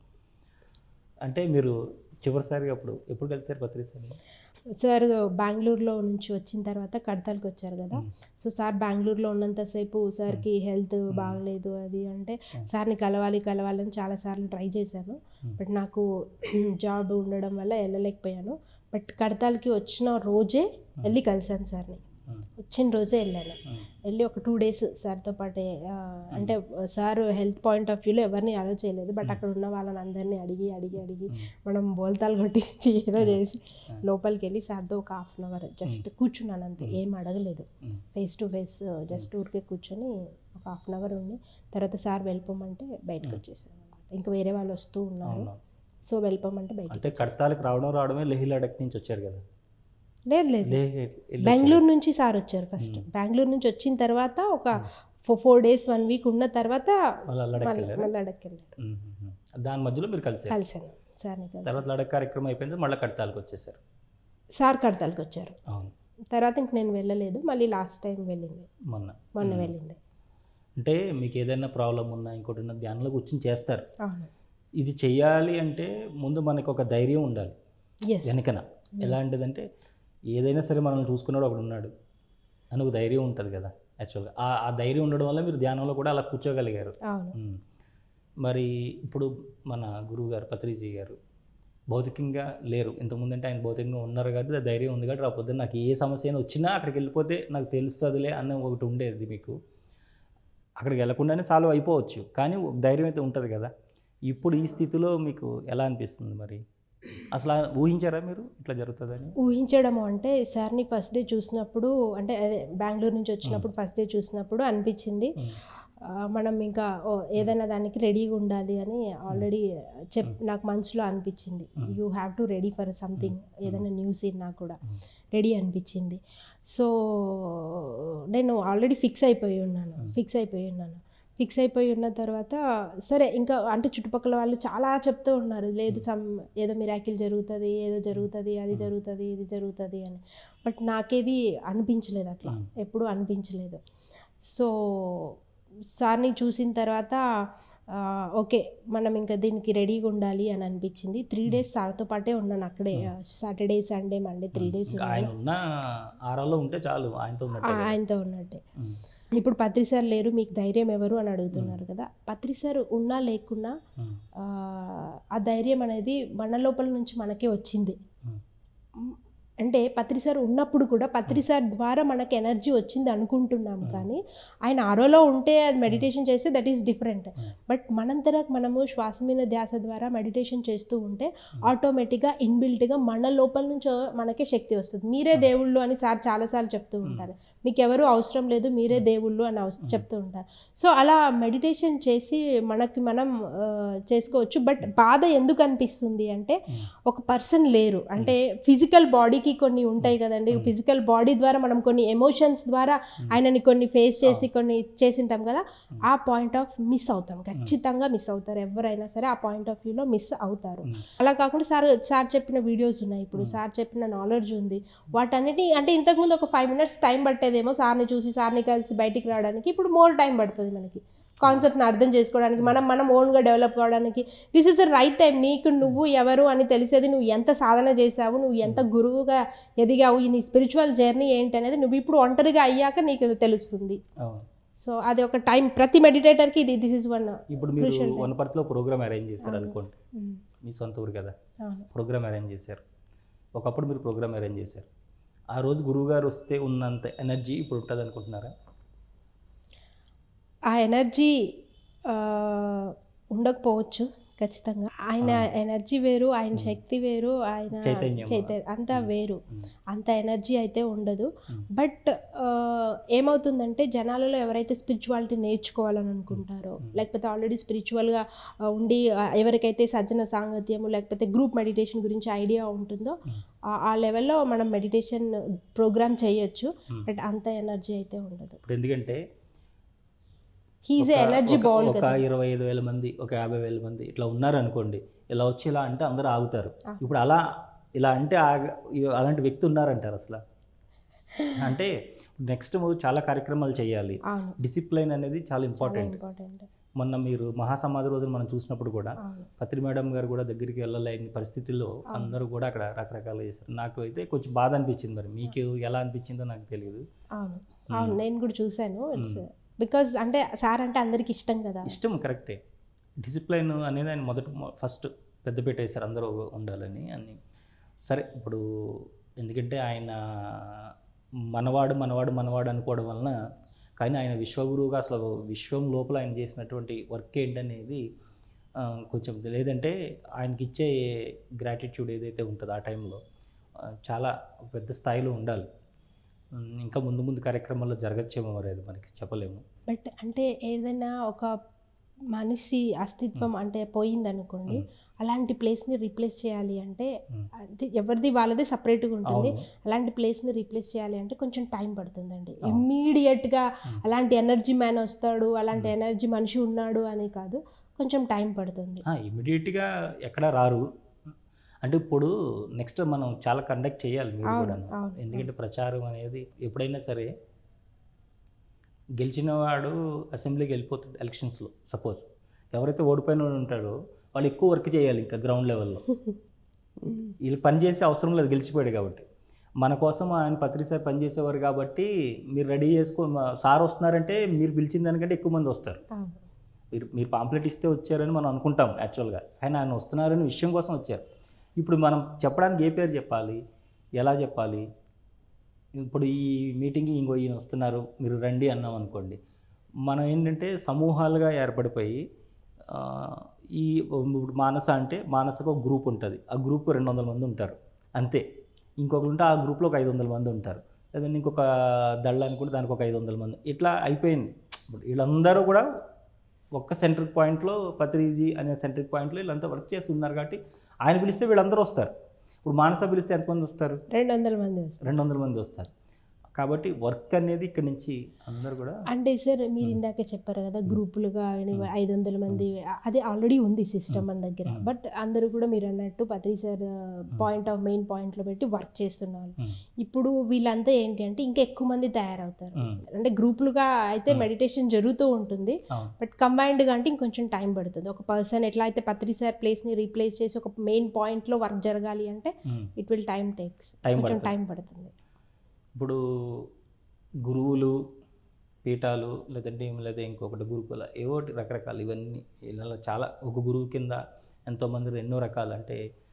A: అంటే మీరు చివరిసారిగా అప్పుడు ఎప్పుడు కలిసారు పత్రి సార్
B: సార్ బెంగళూరులో నుంచి వచ్చిన తర్వాత కడతాలకు వచ్చారు కదా సో సార్ బెంగళూరులో ఉన్నంతసేపు సార్కి హెల్త్ బాగలేదు అది అంటే సార్ని కలవాలి కలవాలని చాలాసార్లు ట్రై చేశాను బట్ నాకు జాబ్ ఉండడం వల్ల వెళ్ళలేకపోయాను బట్ కడతాలకి వచ్చిన రోజే వెళ్ళి కలిశాను సార్ని వచ్చిన రోజే వెళ్ళాను వెళ్ళి ఒక టూ డేస్ సార్తో పాటే ఆ, అంటే సార్ హెల్త్ పాయింట్ ఆఫ్ వ్యూలో ఎవరిని అలో చేయలేదు బట్ అక్కడ ఉన్న వాళ్ళని అందరినీ అడిగి అడిగి అడిగి మనం బోల్తాలు కొట్టించి ఏదో చేసి లోపలికి వెళ్ళి సార్తో ఒక హాఫ్ అన్ అవర్ జస్ట్ కూర్చున్నాను అంతే ఏం అడగలేదు ఫేస్ టు ఫేస్ జస్ట్ ఊరికే కూర్చొని ఒక హాఫ్ అన్ అవర్ ఉండి తర్వాత సార్ వెళ్ళిపోమంటే బయటకు వచ్చేసాను అనమాట ఇంకా వేరే వాళ్ళు వస్తూ ఉన్నారు
A: అవును
B: సో వెళ్ళిపోమంటే బయటకు
A: అంటే కడతాలకు రావడం రావడమే లేహి లడక్ నుంచి వచ్చారు కదా
B: లేదు లేదు
A: లేహ్ వెళ్ళి-
B: బెంగళూరు నుంచి సార్ వచ్చారు ఫస్ట్ బెంగళూరు నుంచి వచ్చిన తర్వాత ఒక ఫోర్ డేస్ వన్ వీక్ ఉన్న తర్వాత
A: మళ్ళీ లడక్
B: మళ్ళీ
A: వెళ్ళారు
B: మళ్ళీ అడక్కి వెళ్ళారు
A: ఉమ్, ఉమ్, ఉమ్. దాని మధ్యలో మీరు కలిసారు
B: కలిసాను సార్ని కలిసి
A: తర్వాత లడక్ కార్యక్రమం అయిపోయింది మళ్ళీ కడతాలకు వచ్చేసారు
B: సార్ కడతాలకు వచ్చారు
A: అవును
B: తర్వాత ఇంక నేను వెళ్ళలేదు మళ్ళీ లాస్ట్ టైం వెళ్ళింది
A: మొన్న
B: మొన్న వెళ్ళింది
A: అంటే మీకు ఏదైనా ప్రాబ్లం ఉన్నా ఇంకోటి ఉన్న ధ్యానంలో కూర్చొని చేస్తారు
B: అవును
A: ఇది చెయ్యాలి అంటే ముందు మనకు ఒక ధైర్యం ఉండాలి
B: ఎస్
A: వెనకన ఎలాంటిదంటే ఏదైనా సరే మనల్ని చూసుకున్నాడు ఒకడు ఉన్నాడు అని ఒక ధైర్యం ఉంటుంది కదా యాక్చువల్గా ఆ ఆ ధైర్యం ఉండడం వల్ల మీరు ధ్యానంలో కూడా అలా కూర్చోగలిగారు
B: అవును
A: ఉమ్. మరి ఇప్పుడు మన గురువు గారు పత్రిజీ గారు భౌతికంగా లేరు ఇంతకుముందు అంటే ఆయన భౌతికంగా ఉన్నారు కాబట్టి ఆ ధైర్యం ఉంది కాబట్టి రాకపోతే నాకు ఏ సమస్య అయినా వచ్చినా అక్కడికి వెళ్ళిపోతే నాకు తెలుస్తుందిలే అన్న ఒకటి ఉండేది మీకు అక్కడికి వెళ్ళకుండానే సాల్వ్ అయిపోవచ్చు కానీ ఒక ధైర్యం అయితే ఉంటుంది కదా ఇప్పుడు ఈ స్థితిలో మీకు ఎలా అనిపిస్తుంది మరి అసలు ఆ ఊహించారా మీరు ఇట్లా జరుగుతుందని
B: ఊహించడము అంటే సార్ని ఫస్ట్ డే చూసినప్పుడు అంటే అదే బెంగళూరు నుంచి వచ్చినప్పుడు ఫస్ట్ డే చూసినప్పుడు అనిపించింది ఆ, మనం ఇంకా ఓ, ఏదైనా దానికి రెడీగా ఉండాలి అని ఆల్రెడీ చెప్ నాకు మనసులో అనిపించింది you have to ready for something ఏదైనా న్యూస్ ఇన్నా కూడా రెడీ అనిపించింది సో నేను ఆల్రెడీ ఫిక్స్ అయిపోయి ఉన్నాను ఫిక్స్ అయిపోయి ఉన్నాను ఫిక్స్ అయిపోయి ఉన్న తర్వాత సరే ఇంకా అంటే చుట్టుపక్కల వాళ్ళు చాలా చెప్తూ ఉన్నారు లేదు సమ్ ఏదో మిరాకిల్ జరుగుతుంది ఏదో జరుగుతుంది అది జరుగుతుంది ఇది జరుగుతుంది అని బట్ నాకేది అనిపించలేదు అట్లా ఎప్పుడూ అనిపించలేదు సో సార్ని చూసిన తర్వాత ఆ, ఓకే మనం ఇంకా దీనికి రెడీగా ఉండాలి అని అనిపించింది త్రీ డేస్ సార్తో పాటే ఉన్నాను అక్కడే Saturday Sunday Monday three days
A: ఇంకా ఆయన ఉన్న ఆరాలో ఉంటే చాలు ఆయనతో ఉన్నట్టే కదా.
B: ఆయనతో ఉన్నట్టే
A: ఉమ్.
B: ఇప్పుడు పత్రి సార్ లేరు మీకు ధైర్యం ఎవరు అని అడుగుతున్నారు కదా పత్రి సార్ ఉన్నా లేకున్నా
A: ఉమ్.
B: ఆ, ఆ ధైర్యం అనేది మన లోపల నుంచి మనకే వచ్చింది
A: ఉమ్.
B: అంటే పత్రి సార్ ఉన్నప్పుడు కూడా పత్రి సార్ ద్వారా మనకి ఎనర్జీ వచ్చింది అనుకుంటున్నాం కానీ ఆయన ఆరోలో ఉంటే అది మెడిటేషన్ చేస్తే దట్ ఈస్ డిఫరెంట్ బట్ మనంతర మనము శ్వాస మీద ధ్యాస ద్వారా మెడిటేషన్ చేస్తూ ఉంటే ఆటోమేటిక్గా ఇన్బిల్ట్గా మన లోపల నుంచి మనకే శక్తి వస్తుంది మీరే దేవుళ్ళు అని సార్ చాలాసార్లు చెప్తూ ఉంటారు మీకు ఎవరు అవసరం లేదు మీరే దేవుళ్ళు అని అవస- చెప్తూ ఉంటారు సో అలా మెడిటేషన్ చేసి మనకి మనం ఆ, చేసుకోవచ్చు బట్ బాధ ఎందుకు అనిపిస్తుంది అంటే ఒక పర్సన్ లేరు అంటే ఫిజికల్ బాడీకి కొన్ని ఉంటాయి కదండి ఫిజికల్ బాడీ ద్వారా మనం కొన్ని ఎమోషన్స్ ద్వారా ఆయనని కొన్ని ఫేస్ చేసి కొన్ని చేసింటాం కదా ఆ పాయింట్ ఆఫ్ మిస్ అవుతాం ఖచ్చితంగా మిస్ అవుతారు ఎవరైనా సరే ఆ పాయింట్ ఆఫ్ వ్యూలో మిస్ అవుతారు అలా కాకుండా సార్ సార్ చెప్పిన వీడియోస్ ఉన్నాయి ఇప్పుడు సార్ చెప్పిన నాలెడ్జ్ ఉంది వాటన్నిటి అంటే ఇంతకుముందు ఒక ఫైవ్ మినిట్స్ టైం పట్టేదేమో సార్ని చూసి సార్ని కలిసి బయటికి రావడానికి ఇప్పుడు మోర్ టైం పడుతుంది మనకి కాన్సెప్ట్ని అర్థం చేసుకోవడానికి మనం మనం ఓన్గా డెవలప్ కావడానికి this is the right time నీకు నువ్వు ఎవరు అని తెలిసేది నువ్వు ఎంత సాధన చేసావు నువ్వు ఎంత గురువుగా ఎదిగావు ఈ నీ స్పిరిచువల్ జర్నీ ఏంటి అనేది నువ్వు ఇప్పుడు ఒంటరిగా అయ్యాక నీకు తెలుస్తుంది
A: అవును
B: సో అది ఒక టైం ప్రతి మెడిటేటర్కి ఇది దిస్ ఇస్ వన్
A: ఇప్పుడు మీరు వనపర్తిలో ప్రోగ్రామ్ అరేంజ్ చేశారు అనుకోండి మీ సొంత ఊరు కదా
B: అవును
A: ప్రోగ్రామ్ అరేంజ్ చేశారు ఒకప్పుడు మీరు ప్రోగ్రామ్ అరేంజ్ చేశారు ఆ రోజు గురువుగారు వస్తే ఉన్నంత ఎనర్జీ ఇప్పుడు ఉంటుంది అనుకుంటున్నారా
B: ఆ ఎనర్జీ ఆ, ఉండకపోవచ్చు ఖచ్చితంగా ఆయన ఎనర్జీ వేరు ఆయన శక్తి వేరు ఆయన
A: చైతన్యం.
B: చైతన్య అంతా వేరు
A: మ్మ్.
B: అంత ఎనర్జీ అయితే ఉండదు
A: మ్మ్.
B: బట్ ఏమవుతుందంటే జనాలలో ఎవరైతే స్పిరిచువాలిటీ నేర్చుకోవాలని అనుకుంటారో లేకపోతే ఆల్రెడీ స్పిరిచువల్గా ఉండి ఆ, ఎవరికైతే సజ్జన సాంగత్యము లేకపోతే గ్రూప్ మెడిటేషన్ గురించి ఐడియా ఉంటుందో ఆ- ఆ లెవెల్లో మనం మెడిటేషన్ ప్రోగ్రామ్ చేయొచ్చు బట్ అంత ఎనర్జీ అయితే ఉండదు
A: ఇప్పుడు ఎందుకంటే
B: హీఈస్ ఏ
A: ఒక-
B: ఎనర్జీ
A: ఒక-
B: బాల్
A: ఒక
B: కదా
A: ఇరవై ఐదు వేల మంది ఒక యాభై వేల మంది ఇట్లా ఉన్నారనుకోండి ఇలా వచ్చి ఇలా అంటే అందరూ ఆగుతారు ఇప్పుడు అలా ఇలా అంటే ఆగ ఇ- అలాంటి వ్యక్తి ఉన్నారంటారు అసలు అంటే నెక్స్ట్ చాలా కార్యక్రమాలు చేయాలి
B: అవును
A: డిసిప్లైన్ అనేది చాలా
B: చాలా
A: ఇంపార్టెంట్
B: ఇంపార్టెంట్
A: మొన్న మీరు మహాసమాధి రోజున మనం చూసినప్పుడు కూడా
B: అవును
A: పత్రి మేడం గారు కూడా దగ్గరికి వెళ్ళలేని పరిస్థితుల్లో అందరూ కూడా అక్కడ రకరకాలు చేశారు నాకు అయితే కొంచెం బాధ అనిపించింది మరి మీకు ఎలా అనిపించిందో నాకు తెలియదు
B: అవును అవును నేను కూడా చూశాను ఇట్స్ బికాజ్ అంటే సార్ అంటే అందరికి ఇష్టం కదా
A: ఇష్టం కరెక్టే డిసిప్లైన్ అనేది ఆయన మొదట ఫస్ట్ పెద్ద పెట్టేశారు అందరూ ఉండాలని అని సరే ఇప్పుడు ఎందుకంటే ఆయన మనవాడు మనవాడు మనవాడు అనుకోవడం వలన కానీ ఆయన విశ్వగురువుగా అసలు విశ్వం లోపల ఆయన చేసినటువంటి వర్క్ ఏంటనేది ఆ, కొంచెం లేదంటే ఆయనకి ఇచ్చే గ్రాటిట్యూడ్ ఏదైతే ఉంటుందో ఆ టైంలో ఆ, చాలా పెద్ద స్థాయిలో ఉండాలి ఉమ్, ఇంకా ముందు ముందు కార్యక్రమాల్లో జరగచ్చేమో మరి అది మనకి చెప్పలేము
B: బట్ అంటే ఏదైనా ఒక మనిషి అస్తిత్వం అంటే పోయింది అనుకోండి అలాంటి ప్లేస్ని రీప్లేస్ చేయాలి అంటే
A: మ్మ్.
B: అది ఎవరిది వాళ్ళది సపరేట్గా ఉంటుంది
A: అవును.
B: అలాంటి ప్లేస్ని రీప్లేస్ చేయాలి అంటే కొంచెం టైం పడుతుందండి ఇమ్మీడియట్గా అలాంటి ఎనర్జీ మ్యాన్ వస్తాడు అలాంటి ఎనర్జీ మనిషి ఉన్నాడు అని కాదు కొంచెం టైం పడుతుంది
A: ఇమీడియట్గా ఎక్కడ రారు అంటే ఇప్పుడు నెక్స్ట్ మనం చాలా కండక్ట్ చేయాలి మీరు
B: అవును,
A: కూడా
B: అవును,
A: ఎందుకంటే ప్రచారం అనేది ఎప్పుడైనా సరే గెలిచిన వాడు అసెంబ్లీకి వెళ్ళిపోతాడు ఎలక్షన్స్లో సపోజ్ ఎవరైతే ఓడిపోయిన వాడు ఉంటాడో వాళ్ళు ఎక్కువ వర్క్ చేయాలి ఇంకా గ్రౌండ్ లెవెల్లో వీళ్ళు పని చేసే అవసరం లేదు గెలిచిపోయాడు కాబట్టి మన కోసం ఆయన పత్రిక సార్ పనిచేసేవారు కాబట్టి మీరు రెడీ చేసుకో మా- సార్ వస్తున్నారంటే మీరు పిలిచిన దానికంటే ఎక్కువ మంది వస్తారు
B: అవును
A: మీరు మీరు పాంప్లెట్ ఇస్తే వచ్చారని మనం అనుకుంటాం యాక్చువల్గా ఆయన ఆయన వస్తున్నారని విషయం కోసం వచ్చారు ఇప్పుడు మనం చెప్పడానికి ఏ పేరు చెప్పాలి ఎలా చెప్పాలి ఇప్పుడు ఈ మీటింగ్కి ఇంకో ఈయన వస్తున్నారు మీరు రండి అన్నాం అనుకోండి మనం ఏంటంటే సమూహాలుగా ఏర్పడిపోయి ఆ, ఈ ఇప్పుడు మానస అంటే మానసకు ఒక గ్రూప్ ఉంటుంది ఆ గ్రూప్ రెండు వందల మంది ఉంటారు అంతే ఇంకొకరు ఉంటే ఆ గ్రూప్లో ఒక ఐదు వందల మంది ఉంటారు లేదంటే ఇంకొక దళ్ళ అనుకుంటే దానికి ఒక ఐదు వందల మంది ఇట్లా అయిపోయింది ఇప్పుడు వీళ్ళందరూ కూడా ఒక్క సెంటర్ పాయింట్లో పత్రిజీ అనే సెంటర్ పాయింట్లో వీళ్ళంతా వర్క్ చేసి ఉన్నారు కాబట్టి ఆయన పిలిస్తే వీళ్ళందరూ వస్తారు ఇప్పుడు మానస పిలిస్తే ఎంతమంది వస్తారు
B: రెండు వందల మంది వస్తారు
A: రెండు వందల మంది వస్తారు కాబట్టి వర్క్ అనేది ఇక్కడ నుంచి అందరూ కూడా
B: అంటే సార్ మీరు ఇందాక చెప్పారు కదా గ్రూపులుగా ఐదు వందల మంది అది ఆల్రెడీ ఉంది సిస్టమ్ మన దగ్గర బట్ అందరూ కూడా మీరు అన్నట్టు Patri sir point of main పాయింట్లో పెట్టి వర్క్ చేస్తున్నారు
A: ఉమ్,
B: ఇప్పుడు వీళ్ళంతా ఏంటి అంటే ఇంకా ఎక్కువ మంది తయారవుతారు
A: ఉమ్,
B: అంటే గ్రూపులుగా అయితే మెడిటేషన్ జరుగుతూ ఉంటుంది
A: అవును
B: బట్ కంబైన్డ్గా అంటే ఇంకొంచెం టైం పడుతుంది ఒక పర్సన్ ఎట్లా అయితే పత్రి సార్ ప్లేస్ని రీప్లేస్ చేసి ఒక మెయిన్ పాయింట్లో వర్క్ జరగాలి అంటే
A: ఉమ్.
B: It will time takes
A: Time
B: కొంచెం
A: పడుతుంది.
B: టైం పడుతుంది
A: ఇప్పుడు గురువులు పీఠాలు లేదంటే ఏం లేదా ఇంకొకటి గురుకుల ఏవో ఒకటి రకరకాలు ఇవన్నీ ఇలా చాలా ఒక గురువు కింద ఎంతోమంది ఎన్నో రకాలు అంటే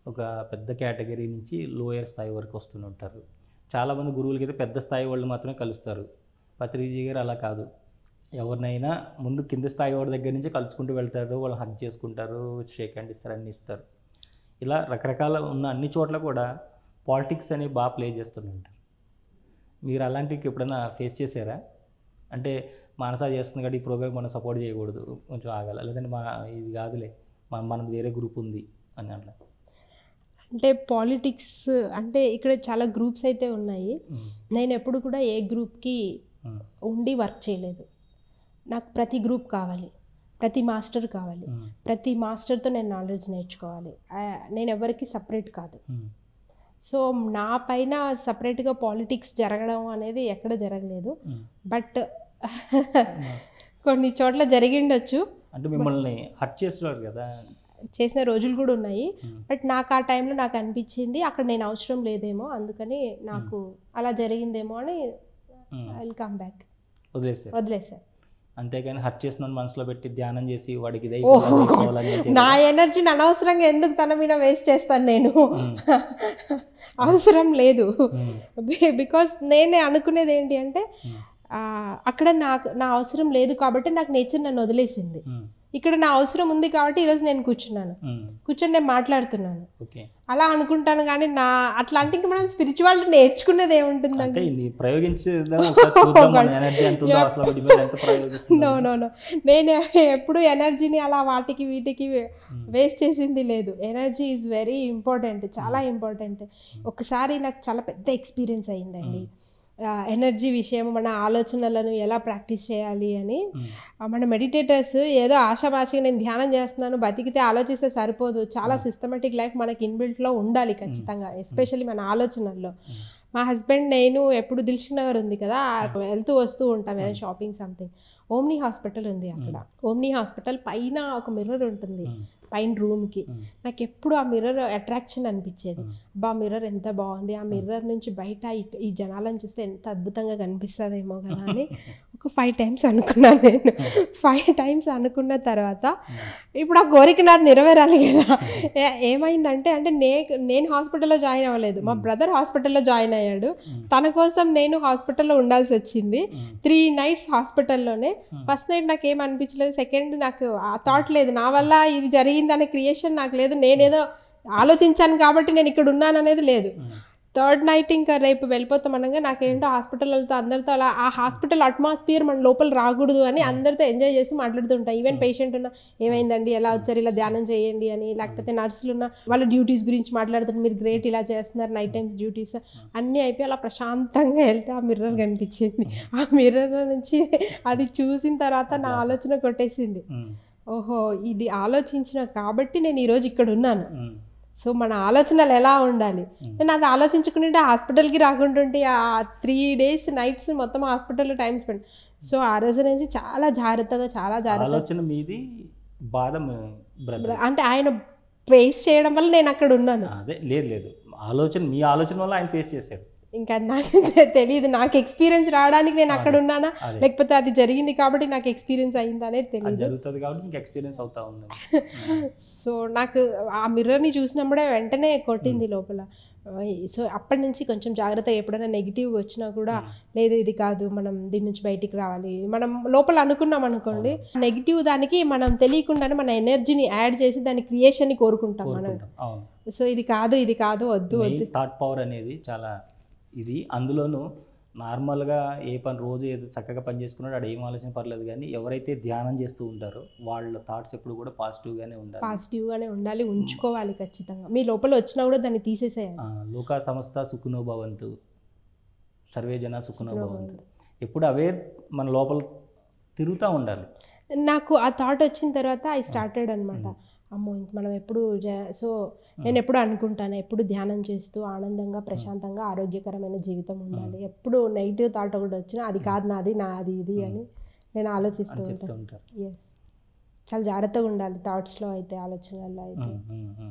A: ఒక పెద్ద కేటగిరీ నుంచి లోయర్ స్థాయి వరకు వస్తుంటారు చాలామంది గురువులకి అయితే పెద్ద స్థాయి వాళ్ళు మాత్రమే కలుస్తారు పత్రిజీ గారు అలా కాదు ఎవరినైనా ముందు కింద స్థాయి వాడి దగ్గర నుంచి కలుసుకుంటూ వెళ్తారు వాళ్ళు హక్ చేసుకుంటారు షేక్ హ్యాండ్ ఇస్తారు అన్నీ ఇస్తారు ఇలా రకరకాల ఉన్న అన్ని చోట్ల కూడా పాలిటిక్స్ అనేవి బాగా ప్లే చేస్తుంటారు మీరు అలాంటివి ఎప్పుడైనా ఫేస్ చేశారా అంటే మానస చేస్తుంది కాబట్టి ఈ ప్రోగ్రామ్ మనం సపోర్ట్ చేయకూడదు కొంచెం ఆగాలి లేదంటే మన ఇది కాదులే మన మనది వేరే గ్రూప్ ఉంది అని అట్లా
B: అంటే పాలిటిక్స్ అంటే ఇక్కడ చాలా గ్రూప్స్ అయితే ఉన్నాయి నేను ఎప్పుడు కూడా ఏ గ్రూప్కి
A: ఉమ్,
B: ఉండి వర్క్ చేయలేదు నాకు ప్రతి గ్రూప్ కావాలి ప్రతి మాస్టర్ కావాలి
A: ఉమ్,
B: ప్రతి మాస్టర్తో నేను నాలెడ్జ్ నేర్చుకోవాలి ఆ, నేను ఎవరికి సపరేట్ కాదు
A: ఉమ్,
B: సో నా పైన సపరేట్గా పాలిటిక్స్ జరగడం అనేది ఎక్కడ జరగలేదు
A: ఉమ్.
B: బట్ కొన్ని చోట్ల జరిగిండొచ్చు
A: అంటే మిమ్మల్ని హట్ చేస్తున్నారు కదా
B: చేసిన రోజులు కూడా ఉన్నాయి
A: ఉమ్,
B: బట్ నాకు ఆ టైంలో నాకు అనిపించింది అక్కడ నేను అవసరం లేదేమో అందుకని నాకు అలా జరిగిందేమో అని
A: ఉమ్.
B: ఐ విల్ కమ్ బ్యాక్
A: వదిలేసారు
B: వదిలేసాను
A: అంతేగాని హట్ చేసిన మనసులో పెట్టి ధ్యానం చేసి వాడికి ఇది
B: ఓ
A: అయిపోవాలి, ఇది అయిపోవాలని చేసి-
B: నా ఎనర్జీని అనవసరంగా ఎందుకు తన మీద వేస్ట్ చేస్తాను నేను
A: ఉమ్,
B: అవసరం లేదు
A: ఉమ్,
B: బికాస్ నేనే అనుకునేది ఏంటి అంటే
A: ఉమ్,
B: ఆ, అక్కడ నాకు నా అవసరం లేదు కాబట్టి నాకు నేచర్ నన్ను వదిలేసింది
A: ఉమ్,
B: ఇక్కడ నా అవసరం ఉంది కాబట్టి ఈరోజు నేను కూర్చున్నాను
A: ఉమ్,
B: కూర్చొని నేను మాట్లాడుతున్నాను
A: ఓకే
B: అలా అనుకుంటాను కానీ నా అట్లాంటి ఇంకా మనం స్పిరిచువాలిటీ నేర్చుకునేది
A: అంటే
B: ఏముంటుందండి
A: ఇది ప్రయోగించేద్దాం ఒకసారి చూద్దాం మన ఎనర్జీ ఎంత ఉందో అసలు వీటి మీద ఎంత
B: నో
A: ప్రయోగిస్తుందో
B: నో నో నేను ఎప్పుడు ఎనర్జీని అలా వాటికి వీటికి వేస్ట్ చేసింది లేదు ఎనర్జీ ఈజ్ వెరీ ఇంపార్టెంట్ చాలా ఇంపార్టెంట్ ఒకసారి నాకు చాలా పెద్ద ఎక్స్పీరియన్స్ అయిందండి ఎనర్జీ విషయం మన ఆలోచనలను ఎలా ప్రాక్టీస్ చేయాలి అని
A: ఉమ్,
B: ఆ, మన మెడిటేటర్స్ ఏదో ఆశామాషిగా నేను ధ్యానం చేస్తున్నాను బతికితే ఆలోచిస్తే సరిపోదు చాలా సిస్టమేటిక్ లైఫ్ మనకి ఇన్బిల్ట్లో ఉండాలి ఖచ్చితంగా ఎస్పెషల్లీ మన ఆలోచనల్లో మా హస్బెండ్ నేను ఎప్పుడు దిల్షుక్ నగర్ ఉంది కదా వెళ్తూ వస్తూ ఉంటాం ఏదైనా షాపింగ్ సంథింగ్ ఓమ్నీ హాస్పిటల్ ఉంది అక్కడ ఓమ్నీ హాస్పిటల్ పైన ఒక మిర్రర్ ఉంటుంది
A: ఉమ్,
B: పైన రూమ్కి
A: ఉమ్,
B: నాకు ఎప్పుడు ఆ మిర్రర్ అట్రాక్షన్ అనిపించేది
A: ఉమ్.
B: బా మిర్రర్ ఎంత బాగుంది ఆ మిర్రర్ నుంచి బయట ఈ- ఈ జనాలను చూస్తే ఎంత అద్భుతంగా కనిపిస్తుందేమో కదా అని ఒక ఫైవ్ టైమ్స్ అనుకున్నాను నేను ఫైవ్ టైమ్స్ అనుకున్న తర్వాత ఇప్పుడు ఆ కోరిక నాది నెరవేరాలి కదా ఏ- ఏమైందంటే అంటే నే నేను హాస్పిటల్లో జాయిన్ అవ్వలేదు మా బ్రదర్ హాస్పిటల్లో జాయిన్ అయ్యాడు తన కోసం నేను హాస్పిటల్లో ఉండాల్సి వచ్చింది త్రీ నైట్స్ హాస్పిటల్లోనే ఫస్ట్ నైట్ నాకు ఏం అనిపించలేదు సెకండ్ నాకు ఆ థాట్ లేదు నా వల్ల ఇది జరిగిందనే క్రియేషన్ నాకు లేదు నేనేదో ఆలోచించాను కాబట్టి నేను ఇక్కడ ఉన్నాను అనేది లేదు
A: ఉమ్,
B: థర్డ్ నైట్ ఇంకా రేపు వెళ్ళిపోతాం అనగా నాకేంటో హాస్పిటల్తో అందరితో అలా ఆ హాస్పిటల్ అట్మాస్ఫియర్ మన లోపల రాకూడదు అని అందరితో ఎంజాయ్ చేసి మాట్లాడుతుంటాం ఈవెన్ పేషెంట్ ఉన్న ఏమైందండి ఎలా వచ్చారు ఇలా ధ్యానం చేయండి అని లేకపోతే నర్సులు ఉన్న వాళ్ళ డ్యూటీస్ గురించి మాట్లాడుతారు మీరు గ్రేట్ ఇలా చేస్తున్నారు నైట్ టైమ్స్ డ్యూటీస్ అన్నీ అయిపోయి అలా ప్రశాంతంగా వెళ్తే ఆ మిర్రర్ కనిపించింది ఆ మిర్రర్ నుంచి అది చూసిన తర్వాత నా ఆలోచన కొట్టేసింది
A: ఉమ్,
B: ఓహో ఇది ఆలోచించిన కాబట్టి నేను ఈరోజు ఇక్కడ ఉన్నాను
A: ఉమ్,
B: సో మన ఆలోచనలు ఎలా ఉండాలి
A: Hmm.
B: నేను అది ఆలోచించుకుంటే హాస్పిటల్కి రాకుంటుంటే ఆ త్రీ డేస్ నైట్స్ మొత్తం హాస్పిటల్లో టైం స్పెండ్ సో ఆ రోజు నుంచి చాలా జాగ్రత్తగా చాలా జాగ్రత్త
A: ఆలోచన మీది బాధ బ్రదర్
B: అంటే ఆయన ఫేస్ చేయడం వల్ల నేను అక్కడ ఉన్నాను
A: అదే లేదు లేదు ఆలోచన మీ ఆలోచన వల్ల ఆయన ఫేస్ చేశాడు
B: ఇంకా నాకు తెలియదు నాకు ఎక్స్పీరియన్స్ రావడానికి నేను అక్కడ ఉన్నానా
A: అదే.
B: లేకపోతే అది జరిగింది కాబట్టి నాకు ఎక్స్పీరియన్స్ అయింది అనేది
A: అది
B: తెలియదు
A: జరుగుతుంది కాబట్టి మీకు ఎక్స్పీరియన్స్ అవుతా ఉంది
B: సో నాకు ఆ మిర్రర్ని చూసినప్పుడే వెంటనే కొట్టింది లోపల సో అప్పటి నుంచి కొంచెం జాగ్రత్త ఎప్పుడైనా నెగిటివ్గా వచ్చినా కూడా లేదు ఇది కాదు మనం దీని నుంచి బయటికి రావాలి మనం లోపల అనుకున్నాం అనుకోండి నెగిటివ్ దానికి మనం తెలియకుండానే మన ఎనర్జీని యాడ్ చేసి దాని క్రియేషన్ని కోరుకుంటాం మనం
A: కోరుకుంటాం అవును
B: సో ఇది కాదు ఇది కాదు వద్దు వద్దు
A: థాట్ పవర్ అనేది చాలా ఇది అందులోనూ నార్మల్గా ఏ పని రోజు ఏదో చక్కగా పని చేసుకున్నాడు ఆడ ఏం ఆలోచన పర్లేదు కానీ ఎవరైతే ధ్యానం చేస్తూ ఉంటారో వాళ్ళ థాట్స్ ఎప్పుడు కూడా పాజిటివ్గానే ఉండాలి
B: పాజిటివ్గానే ఉండాలి ఉంచుకోవాలి ఖచ్చితంగా మీ లోపల వచ్చినా కూడా దాన్ని తీసేసేయాలి
A: ఆ, లోకా సంస్థ సుఖనో భవంతు సర్వే జన సుఖనో భవంతు ఎప్పుడు అవే మన లోపల తిరుగుతూ ఉండాలి
B: నాకు ఆ థాట్ వచ్చిన తర్వాత ఐ స్టార్టెడ్ అనమాట అమ్మో ఇంక మనం ఎప్పుడు సో నేను ఎప్పుడు అనుకుంటాను ఎప్పుడు ధ్యానం చేస్తూ ఆనందంగా ప్రశాంతంగా ఆరోగ్యకరమైన జీవితం ఉండాలి ఎప్పుడు నెగిటివ్ థాట్ ఒకటి వచ్చినా అది కాదు నాది నాది ఇది అని నేను ఆలోచిస్తూ
A: అని చెప్తూ
B: ఉంటాను
A: ఉంటారు
B: ఎస్ చాలా జాగ్రత్తగా ఉండాలి థాట్స్లో అయితే ఆలోచనల్లో అయితే
A: ఉమ్, ఉమ్, ఉమ్.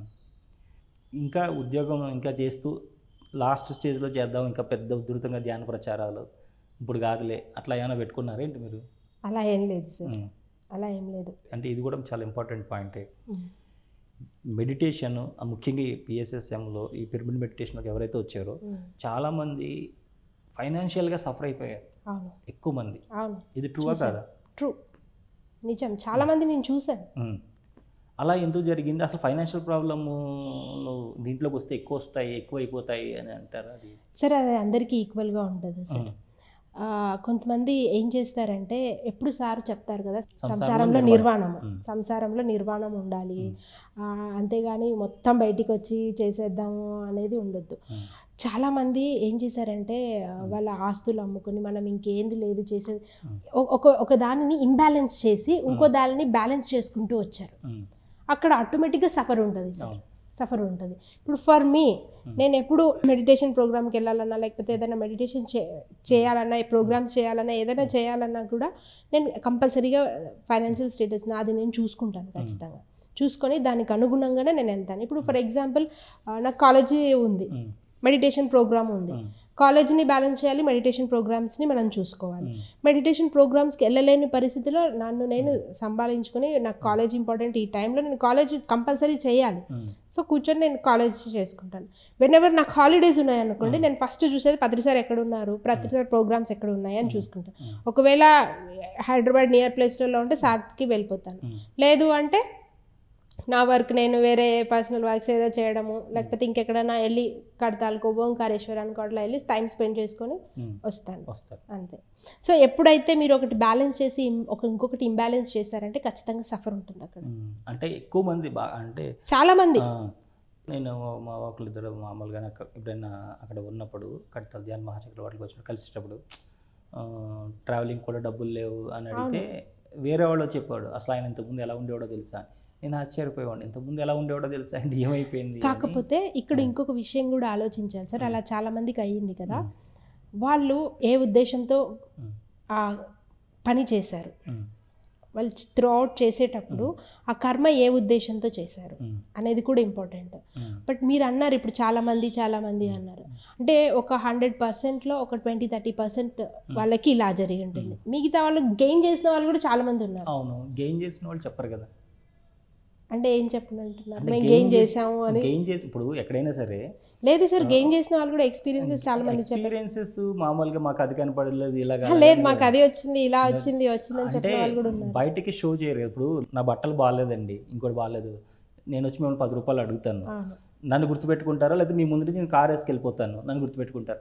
A: ఇంకా ఉద్యోగం ఇంకా చేస్తూ లాస్ట్ స్టేజ్లో చేద్దాం ఇంకా పెద్ద ఉధృతంగా ధ్యాన ప్రచారాలు ఇప్పుడు కాదులే అట్లా ఏమైనా పెట్టుకున్నారా ఏంటి మీరు
B: అలా ఏం లేదు సార్
A: ఉమ్.
B: అలా ఏం లేదు
A: అంటే ఇది కూడా చాలా ఇంపార్టెంట్ పాయింటే
B: ఉమ్.
A: మెడిటేషన్ ముఖ్యంగా ఈ పిఎస్ఎస్ఎంలో ఈ పిరమిడ్ మెడిటేషన్లోకి ఎవరైతే వచ్చారో
B: ఉమ్.
A: చాలామంది ఫైనాన్షియల్గా సఫర్ అయిపోయారు
B: అవును
A: ఎక్కువ మంది
B: అవును
A: ఇది ట్రూవా కాదా
B: ట్రూ నిజం చాలా మంది నేను చూశాను
A: ఉమ్. అలా ఎందుకు జరిగింది అసలు ఫైనాన్షియల్ ప్రాబ్లమ్ దీంట్లోకి వస్తే ఎక్కువ వస్తాయి ఎక్కువ అయిపోతాయి అని అంటారు అది
B: సరే అది అందరికీ ఈక్వల్గా ఉంటుంది సార్
A: ఉమ్.
B: ఆ, కొంతమంది ఏం చేస్తారంటే ఎప్పుడు సార్ చెప్తారు కదా
A: సంసారంలో
B: సంసారంలో
A: నిర్వాణం.
B: నిర్వాణం
A: ఉమ్.
B: సంసారంలో నిర్వాణం ఉండాలి
A: ఉమ్.
B: ఆ, అంతేగాని మొత్తం బయటికి వచ్చి చేసేద్దాము అనేది ఉండొద్దు
A: ఉమ్.
B: చాలామంది ఏం చేశారంటే ఆ, వాళ్ళ ఆస్తులు అమ్ముకొని మనం ఇంకేంది లేదు చేసేది
A: ఉమ్.
B: ఒ- ఒక ఒక దానిని ఇంబ్యాలెన్స్ చేసి ఇంకో దానిని బ్యాలెన్స్ చేసుకుంటూ వచ్చారు
A: ఉమ్.
B: అక్కడ ఆటోమేటిక్గా సఫర్ ఉంటుంది సార్
A: అవును.
B: సఫర్ ఉంటుంది ఇప్పుడు ఫర్ మీ నేను ఎప్పుడు మెడిటేషన్ ప్రోగ్రామ్కి వెళ్ళాలన్నా లేకపోతే ఏదైనా మెడిటేషన్ చే చేయాలన్నా ప్రోగ్రామ్స్ చేయాలన్నా ఏదైనా చేయాలన్నా కూడా నేను కంపల్సరీగా ఫైనాన్షియల్ స్టేటస్ నాది నేను చూసుకుంటాను ఖచ్చితంగా చూసుకొని దానికి అనుగుణంగానే నేను వెళ్తాను ఇప్పుడు ఫర్ ఎగ్జాంపుల్ నాకు కాలేజీ ఉంది
A: ఉమ్.
B: మెడిటేషన్ ప్రోగ్రామ్ ఉంది
A: ఉమ్.
B: కాలేజీని బ్యాలెన్స్ చేయాలి మెడిటేషన్ ప్రోగ్రామ్స్ని మనం చూసుకోవాలి
A: ఉమ్.
B: మెడిటేషన్ ప్రోగ్రామ్స్కి వెళ్ళలేని పరిస్థితిలో నన్ను నేను సంభాళించుకొని నాకు కాలేజ్ ఇంపార్టెంట్ ఈ టైంలో నేను కాలేజ్ కంపల్సరీ చేయాలి
A: ఉమ్.
B: సో కూర్చొని నేను కాలేజ్ చేసుకుంటాను వెన్ ఎవర్ నాకు హాలిడేస్ ఉన్నాయనుకోండి నేను ఫస్ట్ చూసేది పత్రిసారి ఎక్కడ ఉన్నారు ప్రతిసారి ప్రోగ్రామ్స్ ఎక్కడ ఉన్నాయి అని చూసుకుంటాను ఒకవేళ హైదరాబాద్ నియర్ ప్లేస్లలో ఉంటే సార్కి వెళ్ళిపోతాను
A: ఉమ్.
B: లేదు అంటే నా వర్క్ నేను వేరే పర్సనల్ వర్క్స్ ఏదో చేయడము లేకపోతే ఇంకెక్కడైనా వెళ్ళి కడతాలకు ఓంకారేశ్వరానికి అట్లా వెళ్ళి టైం స్పెండ్ చేసుకొని
A: ఉమ్.
B: వస్తాను
A: వస్తారు
B: అంతే సో ఎప్పుడైతే మీరు ఒకటి బ్యాలెన్స్ చేసి ఇం- ఒక ఇంకొకటి ఇంబ్యాలెన్స్ చేశారంటే ఖచ్చితంగా సఫర్ ఉంటుంది అక్కడ
A: ఉమ్. అంటే ఎక్కువ మంది బాగా అంటే
B: చాలా మంది
A: ఆ, నేను మా ఒకళ్ళిద్దరు మామూలుగా నాకు ఎప్పుడైనా అక్కడ ఉన్నప్పుడు కడతాలు ధ్యాన మహాచక్రవర్తికి వచ్చినప్పుడు కలిసేటప్పుడు ట్రావెలింగ్ కూడా డబ్బులు లేవు అని అడిగితే వేరే వాళ్ళు చెప్పాడు అసలు ఆయన ఇంతకుముందు ఎలా ఉండేవాడో తెలుసా నేను ఆశ్చర్యపోయేవాడిని ఇంతకుముందు ఎలా ఉండేవాడో తెలుసా అంటే ఏమైపోయింది అని.
B: కాకపోతే ఇక్కడ ఇంకొక విషయం కూడా ఆలోచించాలి సార్ అలా చాలా మందికి అయ్యింది కదా వాళ్ళు ఏ ఉద్దేశంతో
A: ఉమ్.
B: ఆ పని చేశారు
A: ఉమ్.
B: వాళ్ళు త్రూ అవుట్ చేసేటప్పుడు ఆ కర్మ ఏ ఉద్దేశంతో చేశారు
A: ఉమ్.
B: అనేది కూడా ఇంపార్టెంట్
A: ఉమ్.
B: బట్ మీరు అన్నారు ఇప్పుడు చాలా మంది చాలా మంది అన్నారు అంటే ఒక హండ్రెడ్ పర్సెంట్లో ఒక ట్వంటీ థర్టీ పర్సెంట్ వాళ్ళకి ఇలా జరిగి ఉంటుంది మిగతా వాళ్ళు గెయిన్ చేసిన వాళ్ళు కూడా చాలా మంది ఉన్నారు
A: అవును గెయిన్ చేసిన వాళ్ళు చెప్పరు కదా
B: అంటే ఏం చెప్పనంటున్నారు
A: అంటే
B: మేము
A: gain
B: గెయిన్
A: చేసి-
B: చేసాము అని
A: గెయిన్ చేసి ఇప్పుడు ఎక్కడైనా సరే
B: లేదు సార్ గెయిన్ చేసిన వాళ్ళు కూడా ఎక్స్పీరియన్సెస్ చాలా మంది చెప్పారు
A: ఎక్స్పీరియన్సెస్ మామూలుగా మాకు అది కనపడలేదు ఇలా
B: "ఆ, లేదు మాకు అది వచ్చింది ఇలా వచ్చింది వచ్చిందని
A: అంటే
B: చెప్పిన వాళ్ళు కూడా ఉన్నారు
A: బయటికి షో చేయరు ఇప్పుడు నా బట్టలు బాగాలేదండి ఇంకోటి బాగాలేదు నేను వచ్చి మిమ్మల్ని పది రూపాయలు అడుగుతాను
B: అవును.
A: నన్ను గుర్తుపెట్టుకుంటారా లేదా మీ ముందు నుంచి నేను కార్ వేసుకెళ్ళిపోతాను నన్ను గుర్తుపెట్టుకుంటారు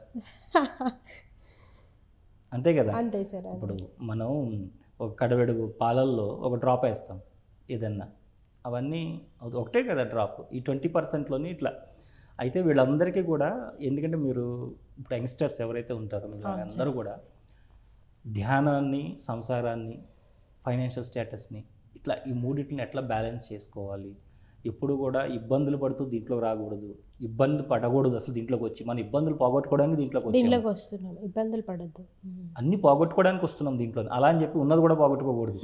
A: అంతే కదా
B: అంతే సార్ అంతే.
A: ఇప్పుడు మనం ఒక కడవెడుగు పాలల్లో ఒక డ్రాప్ వేస్తాం ఏదన్నా అవన్నీ అది ఒకటే కదా డ్రాప్ ఈ ట్వంటీ పర్సెంట్లోని ఇట్లా అయితే వీళ్ళందరికీ కూడా ఎందుకంటే మీరు ఇప్పుడు యంగ్స్టర్స్ ఎవరైతే ఉంటారో మీరు అందరూ కూడా ధ్యానాన్ని సంసారాన్ని ఫైనాన్షియల్ స్టేటస్ని ఇట్లా ఈ మూడింటిని ఎట్లా బ్యాలెన్స్ చేసుకోవాలి ఎప్పుడు కూడా ఇబ్బందులు పడుతూ దీంట్లో రాకూడదు ఇబ్బంది పడకూడదు అసలు దీంట్లోకి వచ్చి మన ఇబ్బందులు పోగొట్టుకోవడానికి దీంట్లోకి వచ్చి
B: దీంట్లోకి వస్తున్నాం ఇబ్బందులు పడద్దు
A: అన్ని పోగొట్టుకోవడానికి వస్తున్నాం దీంట్లో అలా అని చెప్పి ఉన్నది కూడా పోగొట్టుకోకూడదు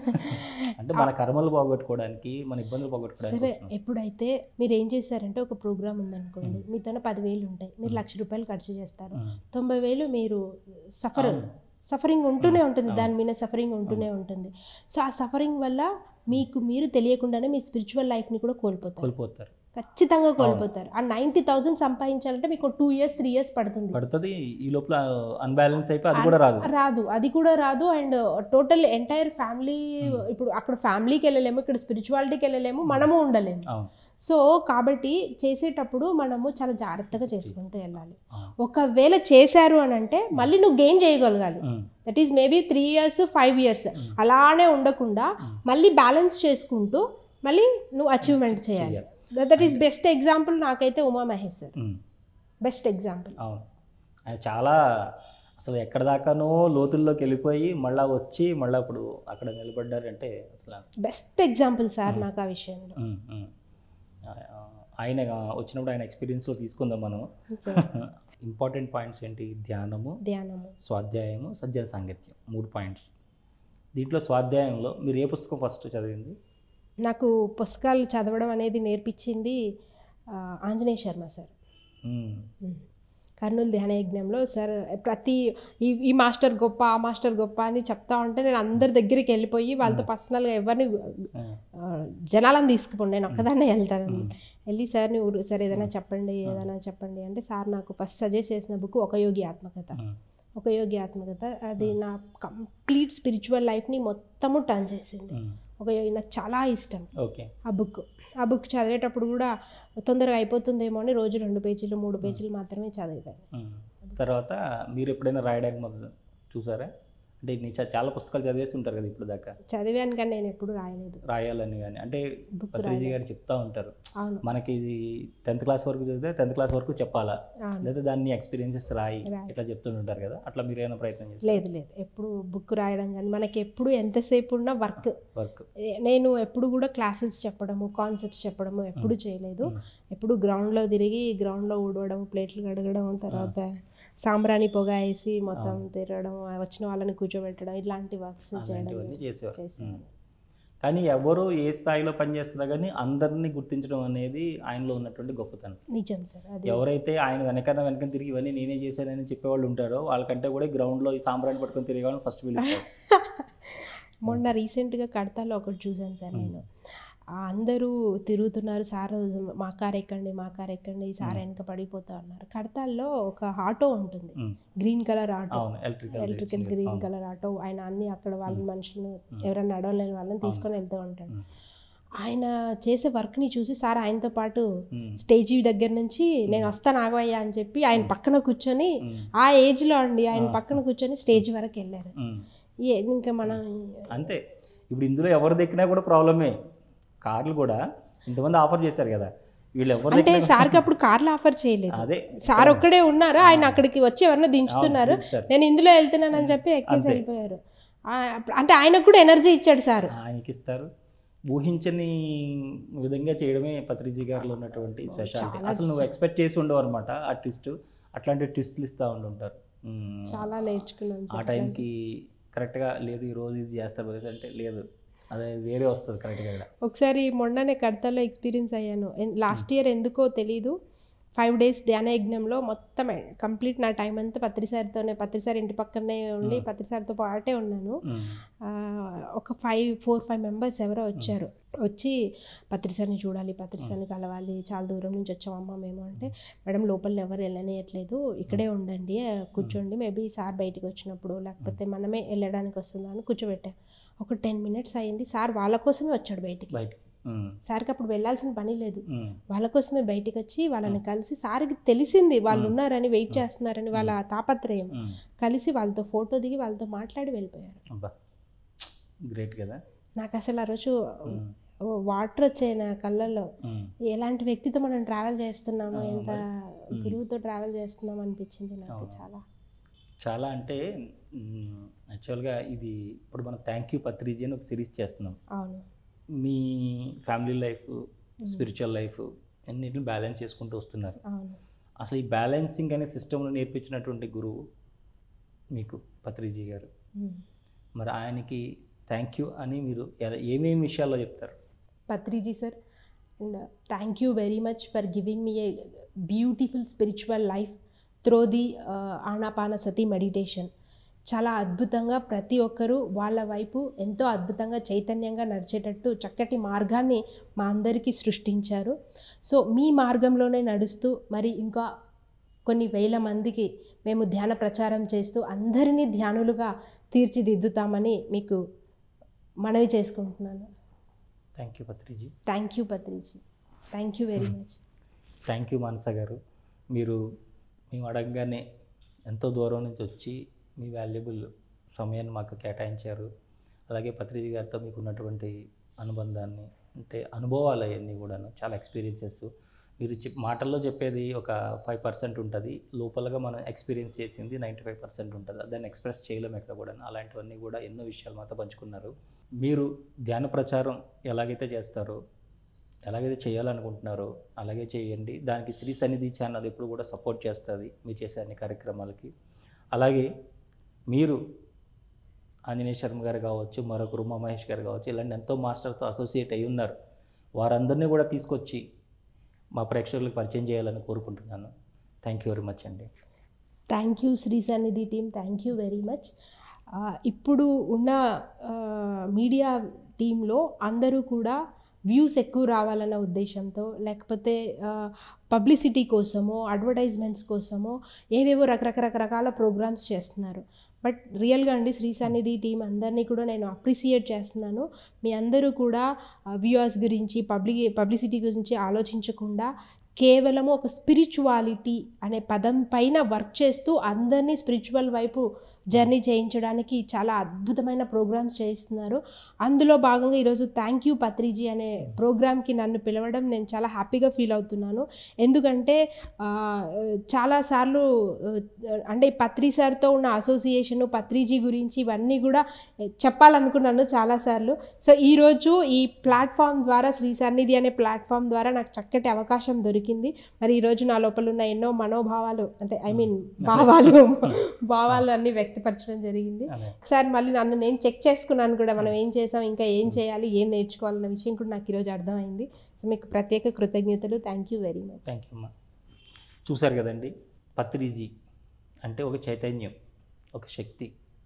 A: అంటే మన కర్మలు పోగొట్టుకోవడానికి మన ఇబ్బందులు పోగొట్టుకోవడానికి
B: సరే
A: వస్తున్నాం
B: ఎప్పుడైతే మీరు ఏం చేశారంటే ఒక ప్రోగ్రామ్ ఉందనుకోండి మీతో పదివేలు ఉంటాయి మీరు లక్ష రూపాయలు ఖర్చు చేస్తారు
A: ఉమ్.
B: తొంభై వేలు మీరు సఫర్
A: అవును.
B: సఫరింగ్ ఉంటూనే ఉంటుంది దాని మీద సఫరింగ్ ఉంటూనే ఉంటుంది సో ఆ సఫరింగ్ వల్ల మీకు మీరు తెలియకుండానే మీ స్పిరిచువల్ లైఫ్ని కూడా కోల్పోతారు
A: కోల్పోతారు
B: ఖచ్చితంగా కోల్పోతారు ఆ నైంటీ థౌసండ్ సంపాదించాలంటే మీకు టూ ఇయర్స్ త్రీ ఇయర్స్ పడుతుంది
A: పడుతుంది ఈ లోపల అన్బ్యాలెన్స్ అయిపోయి అది కూడా రాదు
B: రాదు అది కూడా రాదు అండ్ టోటల్ ఎంటైర్ ఫ్యామిలీ ఇప్పుడు అక్కడ ఫ్యామిలీకి వెళ్ళలేము ఇక్కడ స్పిరిచువాలిటీకి వెళ్ళలేము మనము ఉండలేము
A: అవును
B: సో కాబట్టి చేసేటప్పుడు మనము చాలా జాగ్రత్తగా చేసుకుంటూ వెళ్ళాలి
A: అవును.
B: ఒకవేళ చేశారు అని అంటే మళ్ళీ నువ్వు గెయిన్ చేయగలగాలి
A: ఉమ్.
B: That is maybe three years five years అలానే ఉండకుండా మళ్ళీ బ్యాలెన్స్ చేసుకుంటూ మళ్ళీ నువ్వు అచీవ్మెంట్ చేయాలి దట్ ఈస్ బెస్ట్ ఎగ్జాంపుల్ నాకైతే ఉమా మహేష్ సార్
A: ఉమ్.
B: బెస్ట్ ఎగ్జాంపుల్
A: అవును ఆయన చాలా అసలు ఎక్కడ దాకానో లోతుల్లోకి వెళ్ళిపోయి మళ్ళా వచ్చి మళ్ళీ ఇప్పుడు అక్కడ నిలబడ్డారంటే అసలు
B: బెస్ట్ ఎగ్జాంపుల్ సార్ నాకు ఆ విషయంలో
A: ఉమ్, ఉమ్. ఆ- ఆయన వచ్చినప్పుడు ఆయన ఎక్స్పీరియన్స్లో తీసుకుందాం మనం ఇంపార్టెంట్ పాయింట్స్ ఏంటి ధ్యానము
B: ధ్యానము
A: స్వాధ్యాయము సజ్జన సాంగత్యం మూడు పాయింట్స్ దీంట్లో స్వాధ్యాయంలో మీరు ఏ పుస్తకం ఫస్ట్ చదివింది
B: నాకు పుస్తకాలు చదవడం అనేది నేర్పించింది ఆ, ఆంజనేయ శర్మ సార్
A: ఉమ్,
B: మ్మ్. కర్నూలు ధ్యాన యజ్ఞంలో సార్ ప్రతి ఈ ఈ మాస్టర్ గొప్ప ఆ మాస్టర్ గొప్ప అని చెప్తా ఉంటే నేను అందరి దగ్గరికి వెళ్ళిపోయి వాళ్ళతో పర్సనల్గా ఎవరిని
A: ఉమ్,
B: జనాలను తీసుకుపోండి నేను ఒక్కదాన్నే వెళ్తాను వెళ్ళి సార్ నీ ఊరు సార్ ఏదైనా చెప్పండి ఏదైనా చెప్పండి అంటే సార్ నాకు ఫస్ట్ సజెస్ట్ చేసిన బుక్ ఒక యోగి ఆత్మకథ
A: ఉమ్,
B: ఒక యోగి ఆత్మకథ అది నా కంప్లీట్ స్పిరిచువల్ లైఫ్ని మొత్తము టర్న్ చేసింది
A: ఉమ్,
B: ఒక యోగి నాకు చాలా ఇష్టం
A: ఓకే
B: ఆ బుక్ ఆ బుక్ చదివేటప్పుడు కూడా తొందరగా అయిపోతుందేమో అని రోజు రెండు పేజీలు మూడు పేజీలు మాత్రమే చదివాను
A: ఉమ్. తర్వాత మీరు ఎప్పుడైనా రాయడానికి మొదలు చూసారా అంటే నీ చా- చాలా పుస్తకాలు చదివేసి ఉంటారు కదా ఇప్పుడు దాకా
B: చదివాను కానీ నేను ఎప్పుడు రాయలేదు
A: రాయాలని కానీ అంటే
B: Book
A: పత్రిజీ గారు చెప్తా ఉంటారు
B: అవును
A: మనకి ఇది టెన్త్ క్లాస్ వరకు చదివితే టెన్త్ క్లాస్ వరకు చెప్పాలా
B: అవును
A: లేదా దాన్ని ఎక్స్పీరియన్సెస్ రాయి
B: రాయి.
A: ఇట్లా చెప్తుంటారు కదా అట్లా మీరు ఏమైనా ప్రయత్నం చేస్తారు
B: లేదు లేదు ఎప్పుడు బుక్ రాయడం కానీ మనకి ఎప్పుడు ఎంతసేపు ఉన్నా వర్క్
A: వర్క్
B: నేను ఎప్పుడు కూడా క్లాసెస్ చెప్పడము కాన్సెప్ట్స్ చెప్పడము ఎప్పుడు చేయలేదు
A: మ్మ్.
B: ఎప్పుడు గ్రౌండ్లో తిరిగి గ్రౌండ్లో ఊడవడం ప్లేట్లు కడగడం తర్వాత సాంబ్రాణి పొగ వేసి మొత్తం తిరగడం వచ్చిన వాళ్ళని కూర్చోబెట్టడం ఇట్లాంటి వర్క్స్ చేయడం
A: అలాంటివన్నీ చేసేవారు
B: చేశాను.
A: ఉమ్. కానీ ఎవరు ఏ స్థాయిలో పనిచేస్తున్నా కానీ అందరినీ గుర్తించడం అనేది ఆయనలో ఉన్నటువంటి గొప్పతనం
B: నిజం సార్ అది
A: ఎవరైతే ఆయన వెనకన వెనక తిరిగి ఇవన్నీ నేనే చేశానని చెప్పేవాళ్ళు ఉంటారో వాళ్ళకంటే కూడా గ్రౌండ్లో ఈ సాంబ్రాన్ని పట్టుకొని తిరిగే వాళ్ళని ఫస్ట్ పిలుస్తారు
B: మొన్న రీసెంట్గా కడతాలో ఒకటి చూశాను సార్ నేను ఆ అందరూ తిరుగుతున్నారు సార్ మా కార్ ఎక్కండి మా కార్ ఎక్కండి సార్ వెనక పడిపోతా ఉన్నారు కడతాల్లో ఒక ఆటో ఉంటుంది
A: ఉమ్.
B: గ్రీన్ కలర్ ఆటో
A: అవును electrical
B: electrical green colour auto ఆయన అన్ని అక్కడ వాళ్ళ మనుషులను ఎవరైనా నడవలేని వాళ్ళని తీసుకొని వెళ్తూ ఉంటాడు
A: ఉమ్.
B: ఆయన చేసే వర్క్ని చూసి సార్ ఆయనతో పాటు
A: ఉమ్.
B: స్టేజీ దగ్గర నుంచి నేను వస్తాను ఆగవయ్యా అని చెప్పి ఆయన పక్కన కూర్చొని
A: ఉమ్.
B: ఆ ఏజ్లో అండి ఆయన పక్కన కూర్చొని స్టేజ్ వరకు వెళ్ళారు
A: ఉమ్.
B: ఏ- ఇంకా మనం
A: అంతే ఇప్పుడు ఇందులో ఎవరు దక్కినా కూడా ప్రాబ్లమే కార్లు కూడా ఇంతమంది ఆఫర్ చేశారు కదా వీళ్ళు ఎవరు
B: అంటే
A: దక్కినా
B: సార్కి అప్పుడు కార్లు ఆఫర్ చేయలేదు
A: అదే
B: సార్ ఒక్కడే ఉన్నారు ఆయన అక్కడికి వచ్చి ఎవరినో దించుతున్నారు
A: దించుతారు.
B: నేను ఇందులో వెళ్తున్నానని చెప్పి ఎక్కేసి వెళ్ళిపోయారు ఆ, అప్పుడు- అంటే ఆయనకు కూడా ఎనర్జీ ఇచ్చాడు సార్
A: ఆయనకి ఇస్తారు ఊహించని విధంగా చేయడమే పత్రిజీ గారిలో ఉన్నటువంటి స్పెషాలిటీ అసలు నువ్వు ఎక్స్పెక్ట్ చేసి ఉండవు అనమాట ఆ ట్విస్ట్ అట్లాంటి ట్విస్ట్లు ఇస్తూ ఉంటుంటారు ఉమ్.
B: చాలా నేర్చుకున్నాం
A: ఆ టైంకి కరెక్ట్గా లేదు ఈ రోజు ఇది చేస్తారు బ్రదర్ అంటే లేదు అదే వేరే వస్తుంది కరెక్ట్గా ఇక్కడ
B: ఒకసారి మొన్ననే కడతలో ఎక్స్పీరియన్స్ అయ్యాను లాస్ట్ ఇయర్ ఎందుకో తెలీదు ఫైవ్ డేస్ ధ్యాన యజ్ఞంలో మొత్తం కంప్లీట్ నా టైం అంతా పత్రిసారితోనే పత్రిసారి ఇంటి పక్కనే ఉండి పత్రిసారితో పాటే ఉన్నాను
A: ఉమ్.
B: ఆ, ఒక ఫైవ్ ఫోర్ ఫైవ్ మెంబర్స్ ఎవరో వచ్చారు వచ్చి పత్రిసారిని చూడాలి పత్రిసారిని కలవాలి చాలా దూరం నుంచి వచ్చామమ్మా మేము అంటే మేడం లోపల ఎవరు వెళ్ళనియట్లేదు ఇక్కడే ఉండండి ఆ, కూర్చోండి మేబీ సార్ బయటికి వచ్చినప్పుడు లేకపోతే మనమే వెళ్ళడానికి వస్తుందా అని కూర్చోబెట్టాం ఒక టెన్ మినిట్స్ అయింది సార్ వాళ్ళ కోసమే వచ్చాడు బయటికి
A: బయటికి ఉమ్.
B: సార్కి అప్పుడు వెళ్ళాల్సిన పని లేదు
A: ఉమ్.
B: వాళ్ళ కోసమే బయటికి వచ్చి వాళ్ళని కలిసి సార్కి తెలిసింది వాళ్ళు ఉన్నారని వెయిట్ చేస్తున్నారని వాళ్ళ తాపత్రయం
A: ఉమ్.
B: కలిసి వాళ్ళతో ఫోటో దిగి వాళ్ళతో మాట్లాడి వెళ్ళిపోయారు
A: అబ్బా గ్రేట్ కదా
B: నాకు అసలు ఆ రోజు
A: ఉమ్.
B: వాటర్ వచ్చాయి నా కళ్ళల్లో
A: ఉమ్.
B: ఎలాంటి వ్యక్తితో మనం ట్రావెల్ చేస్తున్నాము ఎంత గురువుతో ట్రావెల్ చేస్తున్నాం అనిపించింది నాకు చాలా
A: చాలా అంటే యాక్చువల్గా ఇది ఇప్పుడు మనం థ్యాంక్ యూ పత్రిజీ అని ఒక సిరీస్ చేస్తున్నాం
B: అవును
A: మీ ఫ్యామిలీ లైఫ్ స్పిరిచువల్ లైఫ్ అన్నిటిని బ్యాలెన్స్ చేసుకుంటూ వస్తున్నారు
B: అవును
A: అసలు ఈ బ్యాలెన్సింగ్ అనే సిస్టమ్ను నేర్పించినటువంటి గురువు మీకు పత్రిజీ గారు
B: ఉమ్.
A: మరి ఆయనకి థ్యాంక్ యూ అని మీరు ఎలా- ఏమేమి విషయాల్లో చెప్తారు
B: Patriji sir and thank you very much for giving me a beautiful spiritual life through the Anapanasati meditation చాలా అద్భుతంగా ప్రతి ఒక్కరూ వాళ్ళ వైపు ఎంతో అద్భుతంగా చైతన్యంగా నడిచేటట్టు చక్కటి మార్గాన్ని మా అందరికీ సృష్టించారు సో మీ మార్గంలోనే నడుస్తూ మరి ఇంకా కొన్ని వేల మందికి మేము ధ్యాన ప్రచారం చేస్తూ అందరినీ ధ్యానులుగా తీర్చిదిద్దుతామని మీకు మనవి చేసుకుంటున్నాను
A: thank you Patriji
B: thank you Patriji thank you very much
A: thank you Manasa garu మీరు మేము అడగగానే ఎంతో దూరం నుంచి వచ్చి మీ వాల్యుబుల్ సమయాన్ని మాకు కేటాయించారు అలాగే పత్రిజీ గారితో మీకు ఉన్నటువంటి అనుబంధాన్ని అంటే అనుభవాలు అవన్నీ కూడాను చాలా ఎక్స్పీరియన్సెస్ మీరు చెప్ మాటల్లో చెప్పేది ఒక ఫైవ్ పర్సెంట్ ఉంటుంది లోపలగా మనం ఎక్స్పీరియన్స్ చేసింది నైంటీ ఫైవ్ పర్సెంట్ ఉంటుంది దాన్ని ఎక్స్ప్రెస్ చేయలేము ఎక్కడ కూడా అలాంటివన్నీ కూడా ఎన్నో విషయాలు మాతో పంచుకున్నారు మీరు ధ్యాన ప్రచారం ఎలాగైతే చేస్తారో ఎలాగైతే చేయాలనుకుంటున్నారో అలాగే చేయండి దానికి శ్రీ సన్నిధి ఛానల్ ఎప్పుడు కూడా సపోర్ట్ చేస్తుంది మీరు చేసే అన్ని కార్యక్రమాలకి అలాగే మీరు ఆంజనేయ శర్మ గారు కావచ్చు మరొకరు ఉమా మహేష్ గారు కావచ్చు ఇలాంటి ఎంతో మాస్టర్తో అసోసియేట్ అయి ఉన్నారు వారందరినీ కూడా తీసుకొచ్చి మా ప్రేక్షకులకు పరిచయం చేయాలని కోరుకుంటున్నాను థ్యాంక్ యూ వెరీ మచ్ అండి
B: thank you Shri Sannidhi team thank you very much ఇప్పుడు ఉన్న మీడియా టీంలో అందరూ కూడా వ్యూస్ ఎక్కువ రావాలన్న ఉద్దేశంతో లేకపోతే పబ్లిసిటీ కోసమో అడ్వర్టైజ్మెంట్స్ కోసమో ఏవేవో రకరకరకరకాల ప్రోగ్రామ్స్ చేస్తున్నారు బట్ రియల్గా అండి శ్రీ సన్నిధి టీం అందరినీ కూడా నేను అప్రిసియేట్ చేస్తున్నాను మీ అందరూ కూడా వ్యూవర్స్ గురించి పబ్లిక్ పబ్లిసిటీ గురించి ఆలోచించకుండా కేవలము ఒక స్పిరిచువాలిటీ అనే పదం పైన వర్క్ చేస్తూ అందరినీ స్పిరిచువల్ వైపు జర్నీ చేయించడానికి చాలా అద్భుతమైన ప్రోగ్రామ్స్ చేయిస్తున్నారు అందులో భాగంగా ఈరోజు థ్యాంక్ యూ పత్రిజీ అనే ప్రోగ్రామ్కి నన్ను పిలవడం నేను చాలా హ్యాపీగా ఫీల్ అవుతున్నాను ఎందుకంటే ఆ, చాలాసార్లు ఆ, అంటే ఈ పత్రి సార్తో ఉన్న అసోసియేషను పత్రిజీ గురించి ఇవన్నీ కూడా చెప్పాలనుకున్నాను చాలాసార్లు సో ఈరోజు ఈ ప్లాట్ఫామ్ ద్వారా శ్రీ సన్నిధి అనే ప్లాట్ఫామ్ ద్వారా నాకు చక్కటి అవకాశం దొరికింది మరి ఈరోజు నా లోపల ఉన్న ఎన్నో మనోభావాలు అంటే ఐ మీన్ భావాలు భావాలు అన్నీ వ్యక్తపరచడం జరిగింది
A: అదే
B: ఒకసారి మళ్ళీ నన్ను నేను చెక్ చేసుకున్నాను కూడా మనం ఏం చేసాం ఇంకా ఏం చేయాలి ఏం నేర్చుకోవాలన్న విషయం కూడా నాకు ఈరోజు అర్థమైంది సో మీకు ప్రత్యేక కృతజ్ఞతలు thank you very much
A: thank you అమ్మా చూశారు కదండి పత్రిజీ అంటే ఒక చైతన్యం ఒక శక్తి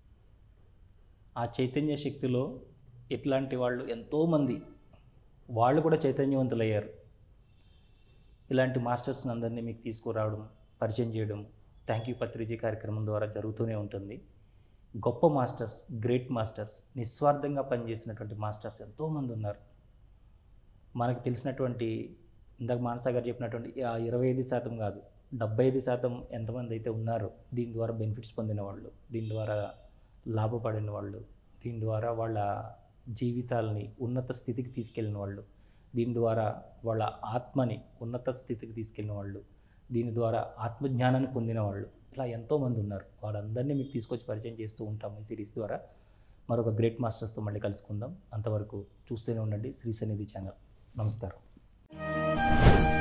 A: ఆ చైతన్య శక్తిలో ఇట్లాంటి వాళ్ళు ఎంతోమంది వాళ్ళు కూడా చైతన్యవంతులయ్యారు ఇలాంటి మాస్టర్స్ని అందరినీ మీకు తీసుకురావడం పరిచయం చేయడం థ్యాంక్ యూ పత్రిజీ కార్యక్రమం ద్వారా జరుగుతూనే ఉంటుంది గొప్ప మాస్టర్స్ గ్రేట్ మాస్టర్స్ నిస్వార్థంగా పనిచేసినటువంటి మాస్టర్స్ ఎంతోమంది ఉన్నారు మనకు తెలిసినటువంటి ఇందాక మానస గారు చెప్పినటువంటి ఆ ఇరవై ఐదు శాతం కాదు డెబ్బై ఐదు శాతం ఎంతమంది అయితే ఉన్నారో దీని ద్వారా బెనిఫిట్స్ పొందిన వాళ్ళు దీని ద్వారా లాభపడిన వాళ్ళు దీని ద్వారా వాళ్ళ జీవితాలని ఉన్నత స్థితికి తీసుకెళ్ళిన వాళ్ళు దీని ద్వారా వాళ్ళ ఆత్మని ఉన్నత స్థితికి తీసుకెళ్ళిన వాళ్ళు దీని ద్వారా ఆత్మజ్ఞానాన్ని పొందిన వాళ్ళు ఇలా ఎంతోమంది ఉన్నారు వాళ్ళందరినీ మీకు తీసుకొచ్చి పరిచయం చేస్తూ ఉంటాం ఈ సిరీస్ ద్వారా మరొక గ్రేట్ మాస్టర్స్తో మళ్ళీ కలుసుకుందాం అంతవరకు చూస్తూనే ఉండండి శ్రీ సన్నిధి ఛానల్ నమస్కారం